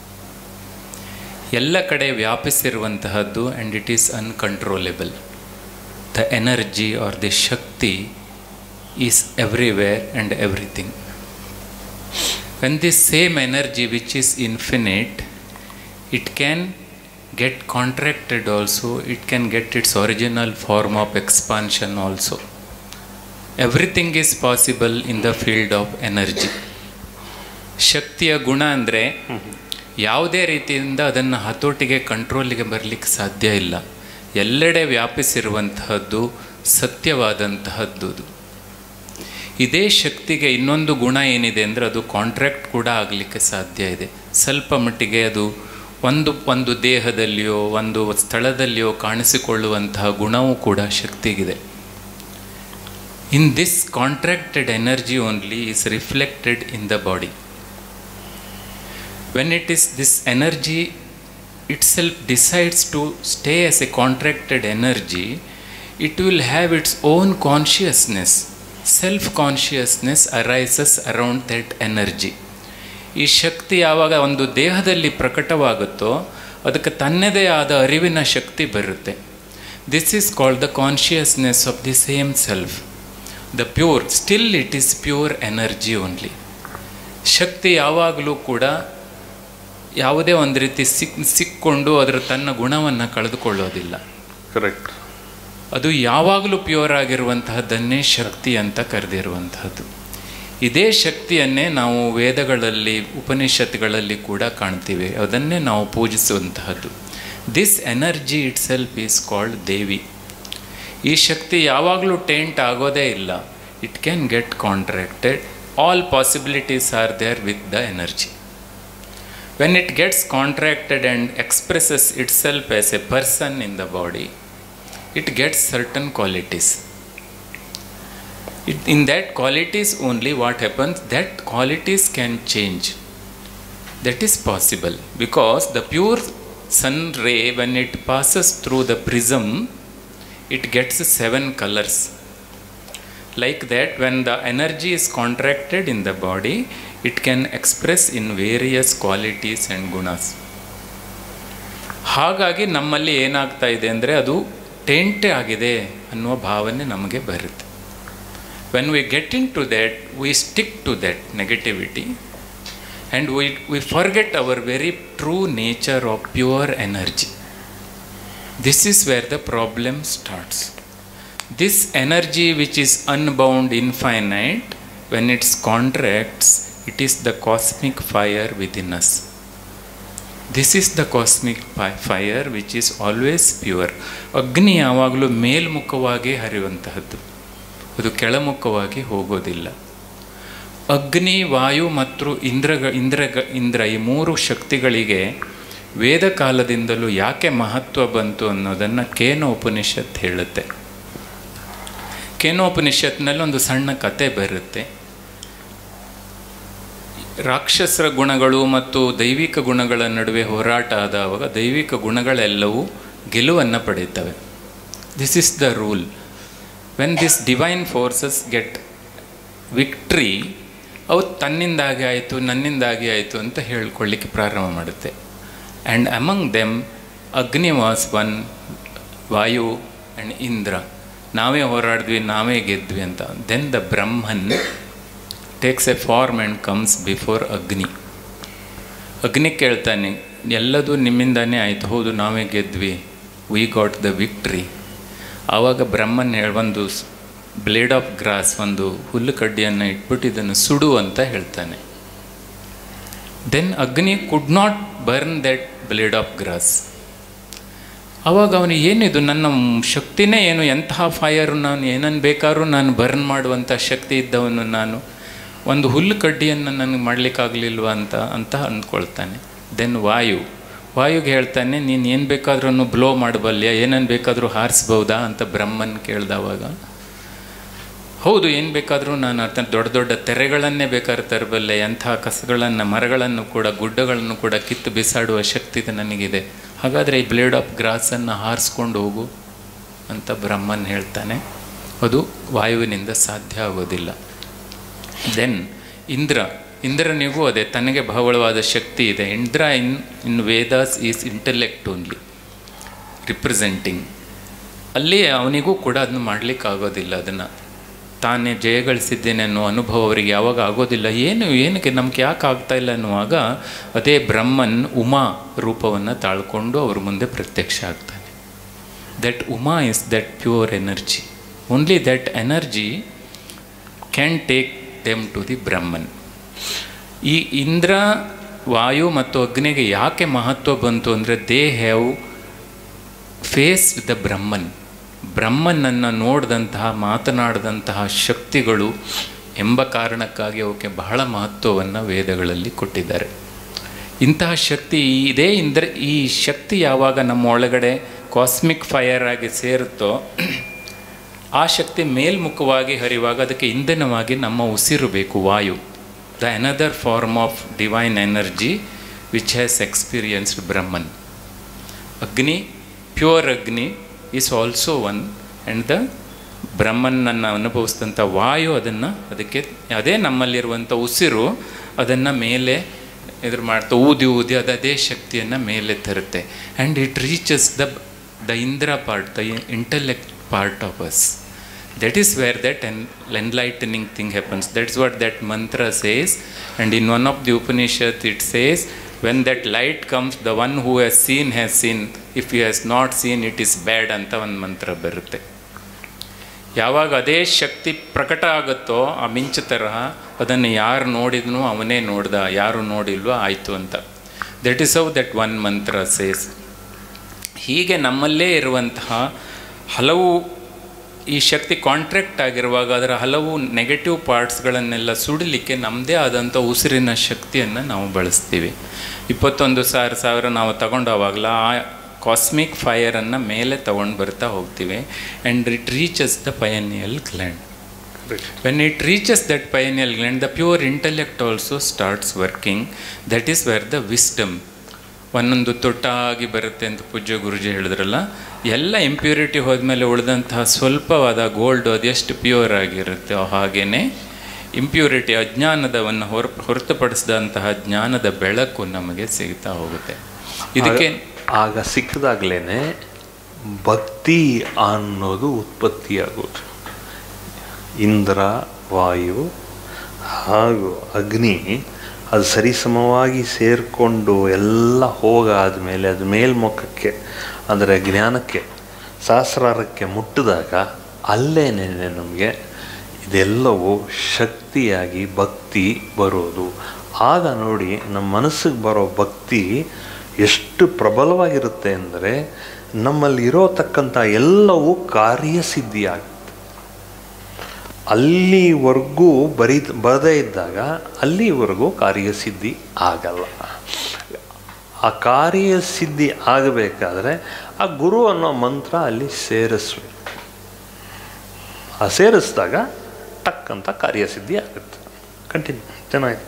ಎಲ್ಲ ಕಡೆ ವ್ಯಾಪಿಸಿರುವಂತಹದ್ದು and it is uncontrollable the energy or the Shakti is everywhere and everything when this same energy which is infinite it can get contracted also it can get its original form of expansion also everything is possible in the field of energy ಶಕ್ತಿಯ ಗುಣ ಅಂದರೆ ಯಾವುದೇ ರೀತಿಯಿಂದ ಅದನ್ನು ಹತೋಟಿಗೆ ಕಂಟ್ರೋಲಿಗೆ ಬರಲಿಕ್ಕೆ ಸಾಧ್ಯ ಇಲ್ಲ ಎಲ್ಲೆಡೆ ವ್ಯಾಪಿಸಿರುವಂತಹದ್ದು ಸತ್ಯವಾದಂತಹದ್ದು ಅದು. ಇದೇ ಶಕ್ತಿಗೆ ಇನ್ನೊಂದು ಗುಣ ಏನಿದೆ ಅಂದರೆ ಅದು ಕಾಂಟ್ರಾಕ್ಟ್ ಕೂಡ ಆಗಲಿಕ್ಕೆ ಸಾಧ್ಯ ಇದೆ ಸ್ವಲ್ಪ ಮಟ್ಟಿಗೆ ಅದು ಒಂದು ಒಂದು ದೇಹದಲ್ಲಿಯೋ ಒಂದು ಸ್ಥಳದಲ್ಲಿಯೋ ಕಾಣಿಸಿಕೊಳ್ಳುವಂತಹ ಗುಣವೂ ಕೂಡ ಶಕ್ತಿಗಿದೆ in this contracted energy only is reflected in the body when it is this energy itself decides to stay as a contracted energy, it will have its own consciousness. Self consciousness arises around that energy. ಈ ಶಕ್ತಿ ಯಾವಾಗ ಒಂದು ದೇಹದಲ್ಲಿ ಪ್ರಕಟವಾಗುತ್ತೋ ಅದಕ್ಕೆ ತನ್ನದೇ ಆದ ಅರಿವಿನ ಶಕ್ತಿ ಬರುತ್ತೆ this is called the consciousness of the same self the pure still it is pure energy only ಶಕ್ತಿ ಯಾವಾಗಲೂ ಕೂಡ ಯಾವುದೇ ಒಂದು ರೀತಿ ಸಿಕ್ ಸಿಕ್ಕೊಂಡು ಅದರ ತನ್ನ ಗುಣವನ್ನು ಕಳೆದುಕೊಳ್ಳೋದಿಲ್ಲ Correct. ಅದು ಯಾವಾಗಲೂ ಪ್ಯೂರ್ ಆಗಿರುವಂತಹದ್ದನ್ನೇ ಶಕ್ತಿ ಅಂತ ಕರೆದಿರುವಂತಹದ್ದು ಇದೇ ಶಕ್ತಿಯನ್ನೇ ನಾವು ವೇದಗಳಲ್ಲಿ ಉಪನಿಷತ್ತುಗಳಲ್ಲಿ ಕೂಡ ಕಾಣ್ತೀವಿ ಅದನ್ನೇ ನಾವು ಪೂಜಿಸುವಂತಹದ್ದು this energy itself is called Devi ಈ ಶಕ್ತಿ ಯಾವಾಗಲೂ ಟೆಂಟ್ ಆಗೋದೇ ಇಲ್ಲ it can get contracted all possibilities are there with the energy when it gets contracted and expresses itself as a person in the body, it gets certain qualities. It, in that qualities only, what happens? That qualities can change. That is possible because the pure sun ray, when it passes through the prism, it gets seven colors. Like that, when the energy is contracted in the body, it can express in various qualities and gunas. ಹಾಗಾಗಿ ನಮ್ಮಲ್ಲಿ ಏನಾಗ್ತಾ ಇದೆ ಅಂದರೆ ಅದು ಟೆಂಟೆ ಆಗಿದೆ ಅನ್ನುವ ಭಾವನೆ ನಮಗೆ ಬರುತ್ತೆ when we get into that we stick to that negativity and we we forget our very true nature of pure energy this is where the problem starts this energy which is unbound infinite when it contracts it is the cosmic fire within us this is the cosmic fi- fire which is always pure ಅಗ್ನಿ ಯಾವಾಗಲೂ ಮೇಲ್ಮುಖವಾಗಿ ಹರಿಯುವಂತಹದ್ದು ಅದು ಕೆಳಮುಖವಾಗಿ ಹೋಗೋದಿಲ್ಲ ಅಗ್ನಿ ವಾಯು ಮತ್ತು ಇಂದ್ರಗ ಇಂದ್ರಗ ಇಂದ್ರ ಈ ಮೂರು ಶಕ್ತಿಗಳಿಗೆ ವೇದ ಕಾಲದಿಂದಲೂ ಯಾಕೆ ಮಹತ್ವ ಬಂತು ಅನ್ನೋದನ್ನು ಕೇನ ಉಪನಿಷತ್ ಹೇಳುತ್ತೆ ಕೇನೋಪನಿಷತ್ನಲ್ಲಿ ಒಂದು ಸಣ್ಣ ಕತೆ ಬರುತ್ತೆ ರಾಕ್ಷಸರ ಗುಣಗಳು ಮತ್ತು ದೈವಿಕ ಗುಣಗಳ ನಡುವೆ ಹೋರಾಟ ಆದವಾಗ ದೈವಿಕ ಗುಣಗಳೆಲ್ಲವೂ ಗೆಲುವನ್ನು ಪಡೆಯುತ್ತವೆ this is the rule when this divine forces get victory ಅವು ತನ್ನಿಂದಾಗಿ ಆಯಿತು ನನ್ನಿಂದಾಗಿ ಆಯಿತು ಅಂತ ಹೇಳ್ಕೊಳ್ಳಿಕ್ಕೆ ಪ್ರಾರಂಭ ಮಾಡುತ್ತೆ and among them Agni was one Vayu and Indra ನಾವೇ ಹೋರಾಡಿದ್ವಿ ನಾವೇ ಗೆದ್ವಿ ಅಂತ then the Brahman takes a form and comes before Agni Agni ಕೇಳ್ತಾನೆ ಎಲ್ಲದೂ ನಿಮ್ಮಿಂದಾನೇ ಆಯಿತು ಹೌದು ನಾವೇ ಗೆದ್ವಿ ವಿ ಗಾಟ್ ದ ವಿಕ್ಟ್ರಿ ಆವಾಗ ಬ್ರಹ್ಮನ್ ಹೇಳಿ ಒಂದು ಬ್ಲೇಡ್ ಆಫ್ ಗ್ರಾಸ್ ಒಂದು ಹುಲ್ಲು ಕಡ್ಡಿಯನ್ನು ಇಟ್ಬಿಟ್ಟು ಇದನ್ನು ಸುಡು ಅಂತ ಹೇಳ್ತಾನೆ then Agni could not burn that blade of grass ಆವಾಗ ಅವನು ಏನಿದು ನನ್ನ ಶಕ್ತಿನೇ ಏನು ಎಂತಹ ಫೈರು ನಾನು ಏನನ್ನು ಬೇಕಾದ್ರೂ ನಾನು ಬರ್ನ್ ಮಾಡುವಂಥ ಶಕ್ತಿ ಇದ್ದವನು ನಾನು ಒಂದು ಹುಲ್ಲು ಕಡ್ಡಿಯನ್ನು ನನಗೆ ಮಾಡಲಿಕ್ಕಾಗಲಿಲ್ವ ಅಂತ ಅಂತ ಅಂದ್ಕೊಳ್ತಾನೆ ದೆನ್ ವಾಯು ವಾಯುಗೆ ಹೇಳ್ತಾನೆ ನೀನು ಏನು ಬೇಕಾದ್ರೂ ಬ್ಲೋ ಮಾಡಬಲ್ಯ ಏನನ್ನು ಬೇಕಾದರೂ ಹಾರಿಸ್ಬೋದಾ ಅಂತ ಬ್ರಹ್ಮನ್ ಕೇಳ್ದವಾಗ ಹೌದು ಏನು ಬೇಕಾದರೂ ನಾನು ಅರ್ಥ ದೊಡ್ಡ ದೊಡ್ಡ ತೆರೆಗಳನ್ನೇ ಬೇಕಾದ್ರೆ ತರಬಲ್ಲೆ ಎಂಥ ಕಸಗಳನ್ನು ಮರಗಳನ್ನು ಕೂಡ ಗುಡ್ಡಗಳನ್ನು ಕೂಡ ಕಿತ್ತು ಬಿಸಾಡುವ ಶಕ್ತಿ ಇದೆ ನನಗಿದೆ ಹಾಗಾದರೆ ಈ ಬ್ಲೇಡ್ ಆಫ್ ಗ್ರಾಸನ್ನು ಹಾರಿಸ್ಕೊಂಡು ಹೋಗು ಅಂತ ಬ್ರಹ್ಮನ್ ಹೇಳ್ತಾನೆ ಅದು ವಾಯುವಿನಿಂದ ಸಾಧ್ಯ ಆಗೋದಿಲ್ಲ ದೆನ್ ಇಂದ್ರ ಇಂದ್ರನಿಗೂ ಅದೇ ತನಗೆ ಬಹಳವಾದ ಶಕ್ತಿ ಇದೆ Indra in in Vedas is intellect only representing ಅಲ್ಲಿ ಅವನಿಗೂ ಕೂಡ ಅದನ್ನು ಮಾಡಲಿಕ್ಕೆ ಆಗೋದಿಲ್ಲ ಅದನ್ನು ತಾನೇ ಜಯಗಳಿಸಿದ್ದೇನೆ ಅನ್ನೋ ಅನುಭವ ಅವರಿಗೆ ಯಾವಾಗ ಆಗೋದಿಲ್ಲ ಏನು ಏನಕ್ಕೆ ನಮ್ಗೆ ಯಾಕೆ ಆಗ್ತಾ ಇಲ್ಲ ಅನ್ನುವಾಗ ಅದೇ ಬ್ರಹ್ಮನ್ ಉಮಾ ರೂಪವನ್ನು ತಾಳ್ಕೊಂಡು ಅವ್ರ ಮುಂದೆ ಪ್ರತ್ಯಕ್ಷ ಆಗ್ತಾನೆ that Uma is that pure energy only that energy can take them to the Brahman ಈ ಇಂದ್ರ ವಾಯು ಮತ್ತು ಅಗ್ನಿಗೆ ಯಾಕೆ ಮಹತ್ವ ಬಂತು ಅಂದರೆ ದೇ ಹ್ಯಾವ್ ಫೇಸ್ ದ ಬ್ರಹ್ಮನ್ ಬ್ರಹ್ಮನನ್ನು ನೋಡಿದಂತಹ ಮಾತನಾಡಿದಂತಹ ಶಕ್ತಿಗಳು ಎಂಬ ಕಾರಣಕ್ಕಾಗಿ ಅವಕ್ಕೆ ಬಹಳ ಮಹತ್ವವನ್ನು ವೇದಗಳಲ್ಲಿ ಕೊಟ್ಟಿದ್ದಾರೆ ಇಂತಹ ಶಕ್ತಿ ಇದೇ ಇಂದ್ರ ಈ ಶಕ್ತಿ ಯಾವಾಗ ನಮ್ಮ ಒಳಗಡೆ ಕಾಸ್ಮಿಕ್ ಫೈರ್ ಆಗಿ ಸೇರುತ್ತೋ ಆ ಶಕ್ತಿ ಮೇಲ್ಮುಖವಾಗಿ ಹರಿವಾಗ ಅದಕ್ಕೆ ಇಂಧನವಾಗಿ ನಮ್ಮ ಉಸಿರು ಬೇಕು Vayu the another form of divine energy which has experienced Brahman Agni pure Agni is also one and the ಬ್ರಹ್ಮನನ್ನು ಅನುಭವಿಸಿದಂಥ ವಾಯು ಅದನ್ನು ಅದಕ್ಕೆ ಅದೇ ನಮ್ಮಲ್ಲಿರುವಂಥ ಉಸಿರು ಅದನ್ನು ಮೇಲೆ ಇದ್ರ ಮಾಡ್ತಾ ಊದಿ ಊದಿ ಅದು ಅದೇ ಶಕ್ತಿಯನ್ನು ಮೇಲೆ ತರುತ್ತೆ and it reaches the the Indra part the intellect part of us that is where that en- enlightening thing happens that's what that mantra says and in one of the upanishad it says when that light comes the one who has seen has seen if he has not seen it is bad ಅಂತ ಒಂದು ಮಂತ್ರ ಬರುತ್ತೆ ಯಾವಾಗ ಅದೇ ಶಕ್ತಿ ಪ್ರಕಟ ಆಗುತ್ತೋ ಆ ಮಿಂಚು ತರಹ ಅದನ್ನು ಯಾರು ನೋಡಿದ್ನೋ ಅವನೇ ನೋಡ್ದ ಯಾರು ನೋಡಿಲ್ವೋ ಆಯಿತು ಅಂತ that is how that one mantra says ಹೀಗೆ ನಮ್ಮಲ್ಲೇ ಇರುವಂತಹ ಹಲವು ಈ ಶಕ್ತಿ ಕಾಂಟ್ರಾಕ್ಟ್ ಆಗಿರುವಾಗ ಅದರ ಹಲವು ನೆಗೆಟಿವ್ ಪಾರ್ಟ್ಸ್ಗಳನ್ನೆಲ್ಲ ಸುಡಲಿಕ್ಕೆ ನಮ್ಮದೇ ಆದಂಥ ಉಸಿರಿನ ಶಕ್ತಿಯನ್ನು ನಾವು ಬಳಸ್ತೀವಿ ಇಪ್ಪತ್ತೊಂದು ಸಾವಿರ ಸಾವಿರ ನಾವು ತಗೊಂಡಾವಾಗಲ ಆ ಕಾಸ್ಮಿಕ್ ಫೈರನ್ನು ಮೇಲೆ ತಗೊಂಡು ಬರ್ತಾ ಹೋಗ್ತೀವಿ and it reaches the pineal gland when it reaches that pineal gland the pure intellect also starts working that is where the wisdom ಒಂದೊಂದು ತೊಟ್ಟಾಗಿ ಬರುತ್ತೆ ಅಂತ ಪೂಜ್ಯ ಗುರುಜಿ ಹೇಳಿದ್ರಲ್ಲ ಎಲ್ಲ ಇಂಪ್ಯೂರಿಟಿ ಹೋದ್ಮೇಲೆ ಉಳಿದಂತಹ ಸ್ವಲ್ಪವಾದ ಗೋಲ್ಡ್ ಅದೆಷ್ಟು ಪ್ಯೂರ್ ಆಗಿರುತ್ತೆ ಹಾಗೇನೆ ಇಂಪ್ಯೂರಿಟಿ ಅಜ್ಞಾನದವನ್ನು ಹೊರ ಹೊರತುಪಡಿಸಿದಂತಹ ಜ್ಞಾನದ ಬೆಳಕು ನಮಗೆ ಸಿಗ್ತಾ ಹೋಗುತ್ತೆ ಇದಕ್ಕೆ ಆಗ ಸಿಕ್ಕದಾಗ್ಲೇನೆ ಭಕ್ತಿ ಅನ್ನೋದು ಉತ್ಪತ್ತಿಯಾಗೋದು ಇಂದ್ರ ವಾಯು ಹಾಗೂ ಅಗ್ನಿ ಅದು ಸರಿಸಮವಾಗಿ ಸೇರಿಕೊಂಡು ಎಲ್ಲ ಹೋಗಾದ ಮೇಲೆ ಅದು ಮೇಲ್ಮುಖಕ್ಕೆ ಅಂದರೆ ಜ್ಞಾನಕ್ಕೆ ಸಹಸ್ರಾರಕ್ಕೆ ಮುಟ್ಟಿದಾಗ ಅಲ್ಲೇನೆ ನಮಗೆ ಇದೆಲ್ಲವೂ ಶಕ್ತಿಯಾಗಿ ಭಕ್ತಿ ಬರೋದು ಆಗ ನೋಡಿ ನಮ್ಮ ಮನಸ್ಸಿಗೆ ಬರೋ ಭಕ್ತಿ ಎಷ್ಟು ಪ್ರಬಲವಾಗಿರುತ್ತೆ ಅಂದರೆ ನಮ್ಮಲ್ಲಿ ಇರೋತಕ್ಕಂಥ ಎಲ್ಲವೂ ಕಾರ್ಯಸಿದ್ಧಿಯಾಗುತ್ತೆ ಅಲ್ಲಿವರೆಗೂ ಬರೀ ಬರದೇ ಇದ್ದಾಗ ಅಲ್ಲಿವರೆಗೂ ಕಾರ್ಯಸಿದ್ಧಿ ಆಗಲ್ಲ ಆ ಕಾರ್ಯಸಿದ್ಧಿ ಆಗಬೇಕಾದ್ರೆ ಆ ಗುರು ಅನ್ನೋ ಮಂತ್ರ ಅಲ್ಲಿ ಸೇರಿಸ್ಬೇಕು ಆ ಸೇರಿಸಿದಾಗ ಟಕ್ ಅಂತ ಕಾರ್ಯಸಿದ್ಧಿ ಆಗುತ್ತೆ ಕಂಟಿನ್ಯೂ ಚೆನ್ನಾಗಿ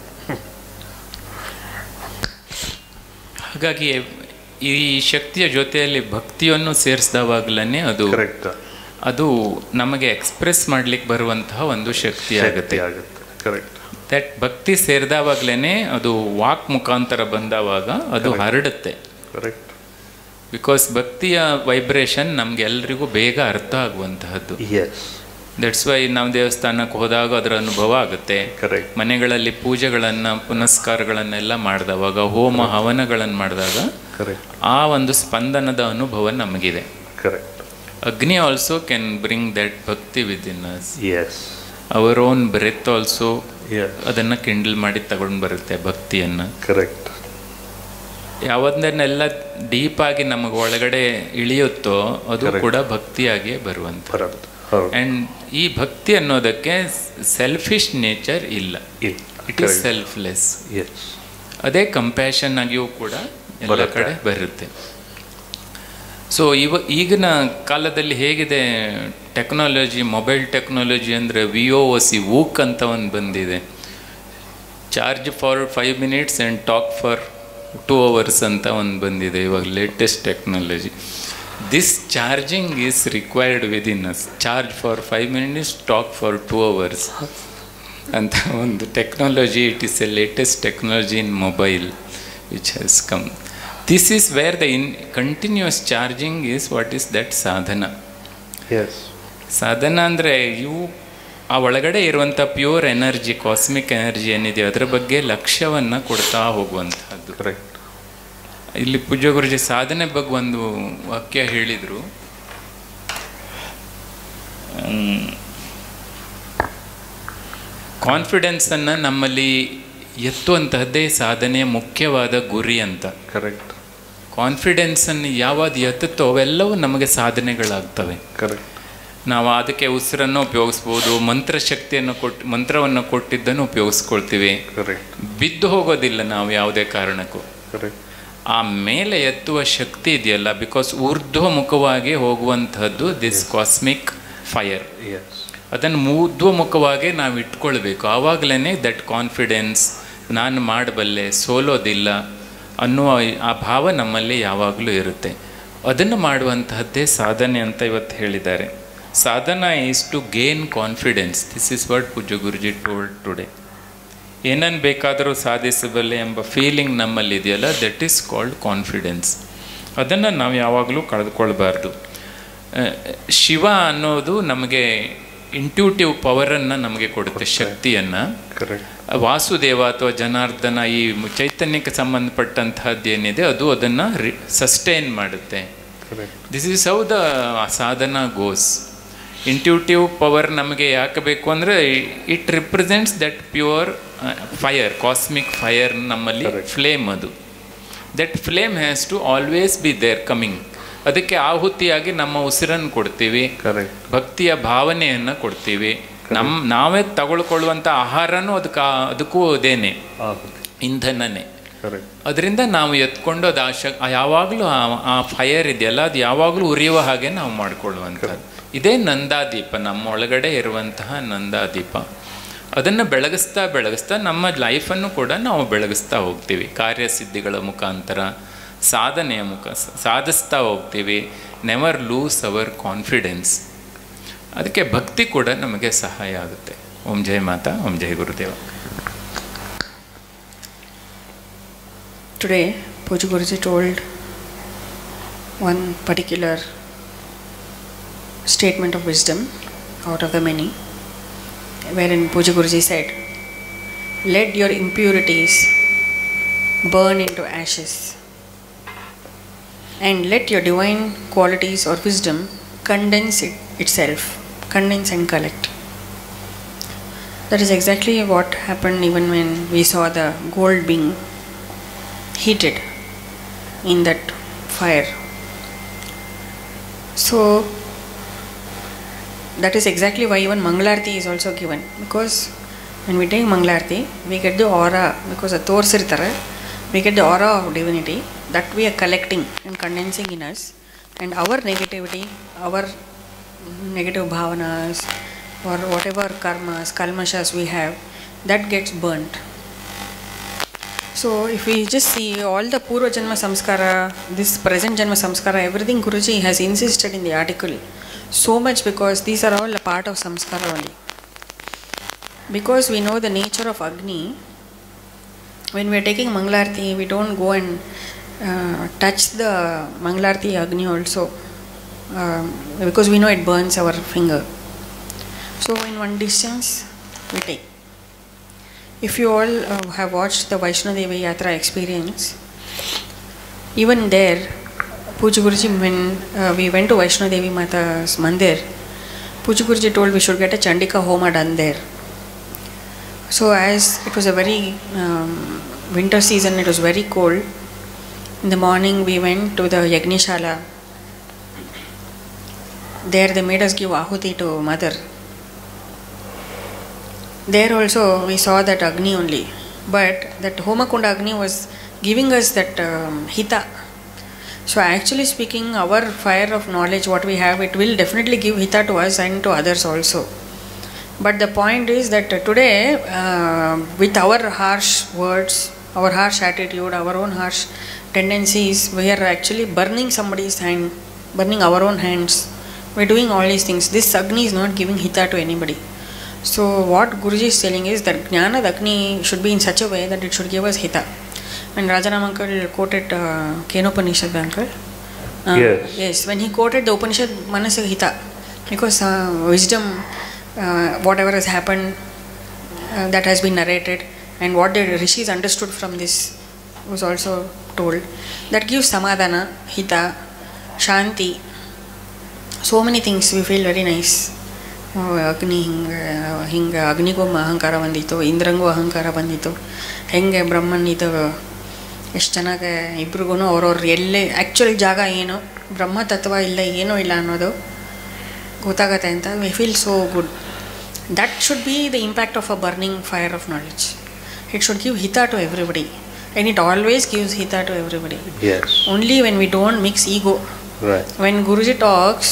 ಹಾಗಾಗಿ ಈ ಶಕ್ತಿಯ ಜೊತೆಯಲ್ಲಿ ಭಕ್ತಿಯನ್ನು ಸೇರಿಸಿದವಾಗಲೇ ಅದು ಕರೆಕ್ಟ್ ಅದು ನಮಗೆ ಎಕ್ಸ್ಪ್ರೆಸ್ ಮಾಡ್ಲಿಕ್ಕೆ ಬರುವಂತಹ ಒಂದು ಶಕ್ತಿ ಆಗುತ್ತೆ ಆಗುತ್ತೆ ಕರೆಕ್ಟ್ ದಟ್ ಭಕ್ತಿ ಸೇರಿದವಾಗಲೇ ಅದು ವಾಕ್ ಮುಖಾಂತರ ಬಂದವಾಗ ಅದು ಹರಡುತ್ತೆ ಕರೆಕ್ಟ್ ಬಿಕಾಸ್ ಭಕ್ತಿಯ ವೈಬ್ರೇಷನ್ ನಮ್ಗೆ ಎಲ್ರಿಗೂ ಬೇಗ ಅರ್ಥ ಆಗುವಂತಹದ್ದು ಎಸ್ ದಟ್ಸ್ ವೈ ನಾವು ದೇವಸ್ಥಾನಕ್ಕೆ ಹೋದಾಗ ಅದರ ಅನುಭವ ಆಗುತ್ತೆ ಕರೆಕ್ಟ್ ಮನೆಗಳಲ್ಲಿ ಪೂಜೆಗಳನ್ನು ಪುನಸ್ಕಾರಗಳನ್ನೆಲ್ಲ ಮಾಡಿದವಾಗ ಹೋಮ ಹವನಗಳನ್ನು ಮಾಡಿದಾಗ ಕರೆಕ್ಟ್ ಆ ಒಂದು ಸ್ಪಂದನದ ಅನುಭವ ನಮಗಿದೆ correct Agni also can bring that bhakti within us as our own breath also as ಅದನ್ನು ಕಿಂಡಲ್ ಮಾಡಿ ತಗೊಂಡು ಬರುತ್ತೆ ಭಕ್ತಿಯನ್ನು ಕರೆಕ್ಟ್ ಯಾವದನ್ನೆಲ್ಲ ಡೀಪ್ ಆಗಿ ನಮಗೆ ಒಳಗಡೆ ಇಳಿಯುತ್ತೋ ಅದು Correct. ಕೂಡ ಭಕ್ತಿಯಾಗಿಯೇ ಬರುವಂಥ ಬರೋದು ಹೌದು ಆ್ಯಂಡ್ ಈ ಭಕ್ತಿ ಅನ್ನೋದಕ್ಕೆ ಸೆಲ್ಫಿಶ್ ನೇಚರ್ ಇಲ್ಲ ಇಲ್ಲ ಇಟ್ ಈಸ್ ಸೆಲ್ಫ್ಲೆಸ್ ಎಸ್ ಅದೇ ಕಂಪ್ಯಾಷನ್ ಆಗಿಯೂ ಕೂಡ ಎಲ್ಲ ಬರುತ್ತೆ. ಕಡೆ ಬರುತ್ತೆ ಸೊ ಇವ ಈಗಿನ ಕಾಲದಲ್ಲಿ ಹೇಗಿದೆ ಟೆಕ್ನಾಲಜಿ ಮೊಬೈಲ್ ಟೆಕ್ನಾಲಜಿ ಅಂದರೆ V O O C VOOC ಅಂತ ಒಂದು ಬಂದಿದೆ charge for five minutes and talk for two hours ಅಂತ ಒಂದು ಬಂದಿದೆ ಇವಾಗ latest technology this charging is required within us charge for five minutes talk for two hours ಅಂತ ಒಂದು technology it is a latest technology in mobile which has come this is where the in continuous charging is what is that ಸಾಧನ Yes. ಸಾಧನ ಅಂದರೆ ಇವು ಆ ಒಳಗಡೆ ಇರುವಂಥ pure energy cosmic energy ಏನಿದೆ ಅದರ ಬಗ್ಗೆ ಲಕ್ಷ್ಯವನ್ನು ಕೊಡ್ತಾ ಹೋಗುವಂಥದ್ದು Correct. ಇಲ್ಲಿ ಪೂಜ್ಯ ಗುರುಜಿ ಸಾಧನೆ ಬಗ್ಗೆ ಒಂದು ವಾಕ್ಯ ಹೇಳಿದರು ಕಾನ್ಫಿಡೆನ್ಸನ್ನು ನಮ್ಮಲ್ಲಿ ಎತ್ತುವಂತಹದ್ದೇ ಸಾಧನೆಯ ಮುಖ್ಯವಾದ ಗುರಿ ಅಂತ Correct. ಕಾನ್ಫಿಡೆನ್ಸನ್ನು ಯಾವಾಗ ಎತ್ತುತ್ತೋ ಅವೆಲ್ಲವೂ ನಮಗೆ ಸಾಧನೆಗಳಾಗ್ತವೆ Correct. ನಾವು ಅದಕ್ಕೆ ಉಸಿರನ್ನು ಉಪಯೋಗಿಸ್ಬೋದು ಮಂತ್ರಶಕ್ತಿಯನ್ನು ಕೊಟ್ಟು ಮಂತ್ರವನ್ನು ಕೊಟ್ಟಿದ್ದನ್ನು ಉಪಯೋಗಿಸ್ಕೊಳ್ತೀವಿ Correct. ಬಿದ್ದು ಹೋಗೋದಿಲ್ಲ ನಾವು ಯಾವುದೇ ಕಾರಣಕ್ಕೂ Correct. ಆ ಮೇಲೆ ಎತ್ತುವ ಶಕ್ತಿ ಇದೆಯಲ್ಲ ಬಿಕಾಸ್ ಊರ್ಧ್ವಮುಖವಾಗಿ ಹೋಗುವಂತಹದ್ದು ದಿಸ್ ಕಾಸ್ಮಿಕ್ ಫೈರ್ Yes. ಅದನ್ನು ಊರ್ಧ್ವಮುಖವಾಗಿ ನಾವು ಇಟ್ಕೊಳ್ಬೇಕು ಆವಾಗಲೇ ದಟ್ ಕಾನ್ಫಿಡೆನ್ಸ್ ನಾನು ಮಾಡಬಲ್ಲೆ ಸೋಲೋದಿಲ್ಲ ಅನ್ನುವ ಆ ಭಾವ ನಮ್ಮಲ್ಲಿ ಯಾವಾಗಲೂ ಇರುತ್ತೆ ಅದನ್ನು ಮಾಡುವಂತಹದ್ದೇ ಸಾಧನೆ ಅಂತ ಇವತ್ತು ಹೇಳಿದ್ದಾರೆ sadhana is to gain confidence this is what ಪೂಜ್ಯ ಗುರುಜಿ ಟೋಲ್ಡ್ ಟುಡೇ ಏನನ್ನು ಬೇಕಾದರೂ ಸಾಧಿಸಬಲ್ಲೆ ಎಂಬ ಫೀಲಿಂಗ್ ನಮ್ಮಲ್ಲಿ ಇದೆಯಲ್ಲ ದಟ್ ಈಸ್ ಕಾಲ್ಡ್ ಕಾನ್ಫಿಡೆನ್ಸ್ ಅದನ್ನು ನಾವು ಯಾವಾಗಲೂ ಕಳೆದುಕೊಳ್ಬಾರ್ದು ಆ, ಶಿವ ಅನ್ನೋದು ನಮಗೆ ಇಂಟ್ಯೂಟಿವ್ ಪವರನ್ನು ನಮಗೆ ಕೊಡುತ್ತೆ ಶಕ್ತಿಯನ್ನು Correct. ವಾಸುದೇವ ಅಥವಾ ಜನಾರ್ದನ ಈ ಚೈತನ್ಯಕ್ಕೆ ಸಂಬಂಧಪಟ್ಟಂತಹದ್ದು ಏನಿದೆ ಅದು ಅದನ್ನು ರಿ ಸಸ್ಟೈನ್ ಮಾಡುತ್ತೆ Correct. This is how the sadhana goes intuitive power ನಮಗೆ ಯಾಕೆ ಬೇಕು ಅಂದರೆ it represents that pure fire cosmic fire ನಮ್ಮಲ್ಲಿ Correct. ಫ್ಲೇಮ್ ಅದು that flame has to always be there coming ಅದಕ್ಕೆ ಆಹುತಿಯಾಗಿ ನಮ್ಮ ಉಸಿರನ್ನು ಕೊಡ್ತೀವಿ Correct. ಭಕ್ತಿಯ ಭಾವನೆಯನ್ನು ಕೊಡ್ತೀವಿ ನಮ್ಮ ನಾವೇ ತಗೊಳ್ಕೊಳ್ಳುವಂಥ ಆಹಾರನೂ ಅದಕ್ಕೆ ಆ- ಅದಕ್ಕೂ ಅದೇನೆ ಆಹುತಿ. ಇಂಧನನೇ Correct. ಅದರಿಂದ ನಾವು ಎತ್ಕೊಂಡು ಅದು ಆ ಶಕ್ ಯಾವಾಗಲೂ ಆ- ಆ ಫೈರ್ ಇದೆಯಲ್ಲ ಅದು ಯಾವಾಗಲೂ ಉರಿಯುವ ಹಾಗೆ ನಾವು ಮಾಡಿಕೊಳ್ಳುವಂಥದ್ದು ಇದೇ ನಂದಾದೀಪ ನಮ್ಮ ಒಳಗಡೆ ಇರುವಂತಹ ನಂದಾದೀಪ ಅದನ್ನು ಬೆಳಗಿಸ್ತಾ ಬೆಳಗಿಸ್ತಾ ನಮ್ಮ ಲೈಫನ್ನು ಕೂಡ ನಾವು ಬೆಳಗಿಸ್ತಾ ಹೋಗ್ತೀವಿ ಕಾರ್ಯಸಿದ್ಧಿಗಳ ಮುಖಾಂತರ ಸಾಧನೆಯ ಮುಖ ಸಾಧಿಸ್ತಾ ಹೋಗ್ತೀವಿ ನೆವರ್ ಲೂಸ್ ಅವರ್ ಕಾನ್ಫಿಡೆನ್ಸ್ ಅದಕ್ಕೆ ಭಕ್ತಿ ಕೂಡ ನಮಗೆ ಸಹಾಯ ಆಗುತ್ತೆ ಓಂ ಜಯ ಮಾತಾ ಓಂ ಜಯ ಗುರುದೇವ Today, Puja Guruji told one particular statement of wisdom out of the many, wherein Puja Guruji said, Let your impurities burn into ashes, and let your divine qualities or wisdom condense it, itself, condense and collect. That is exactly what happened even when we saw the gold being heated in that fire. So that is exactly why even Mangalarti is also given because when we take Mangalarti, we get the aura because the ತೋರಿಸಿರ್ತಾರೆ we get the aura of divinity that we are collecting and condensing in us and our negativity, our negative bhavanas or whatever karmas, kalmashas we have, that gets burnt. So if we just see all the Purva Janma Samskara, this present Janma Samskara, everything Guruji has insisted in the article so much because these are all a part of Samskara only. Because we know the nature of Agni, when we are taking Mangalarti, we don't go and uh, touch the Mangalarti Agni also um, because we know it burns our finger. So in one distance, we take. If you all uh, have watched the Vaishnadevi Yatra experience, even there, Puja Guruji, when uh, we went to Vaishnadevi Mata's Mandir, Puja Guruji told we should get a Chandika Homa done there. So, as it was a very um, winter season, it was very cold. In the morning, we went to the Yagnishala. There, they made us give ahuti to Mother. There also we saw that Agni only, but that Homakunda Agni was giving us that um, hita. So actually speaking our fire of knowledge what we have it will definitely give ಹಿತ to us and to others also But the point is that today, uh, with our harsh words, our harsh attitude, our own harsh tendencies, we are actually burning somebody's hand, burning our own hands. We're doing all these things. This Agni is not giving hita to anybody. So, what Guruji is telling is that Jnana Agni should be in such a way that it should give us hita. When Rajanam uncle quoted uh, Kenopanishad uncle, uh, Yes. yes, when he quoted the Upanishad, Manasa hita, because uh, wisdom, uh, whatever has happened, uh, that has been narrated, and what the rishis understood from this was also told. That gives samadhana, hita, shanti, so many things we feel very nice. ಆ, ಅಗ್ನಿ ಹಿಂಗೆ ಹಿಂಗೆ ಅಗ್ನಿಗೂ ಅಹಂಕಾರ ಬಂದಿತ್ತು ಇಂದ್ರಂಗೂ ಅಹಂಕಾರ ಬಂದಿತ್ತು ಹೆಂಗೆ ಬ್ರಹ್ಮನ್ ಇದು ಎಷ್ಟು ಚೆನ್ನಾಗಿ ಇಬ್ರಿಗೂ ಅವ್ರವ್ರ ಎಲ್ಲೇ ಆ್ಯಕ್ಚುಲ್ ಜಾಗ ಏನು ಬ್ರಹ್ಮ ತತ್ವ ಇಲ್ಲ ಏನೂ ಇಲ್ಲ ಅನ್ನೋದು ಗೊತ್ತಾಗತ್ತೆ ಅಂತ we feel so good that should be the impact of a burning fire of knowledge it should give ಹಿತಾ to everybody and it always gives ಹಿತಾ to everybody Yes. Only when we don't mix ego Right. when Guruji talks,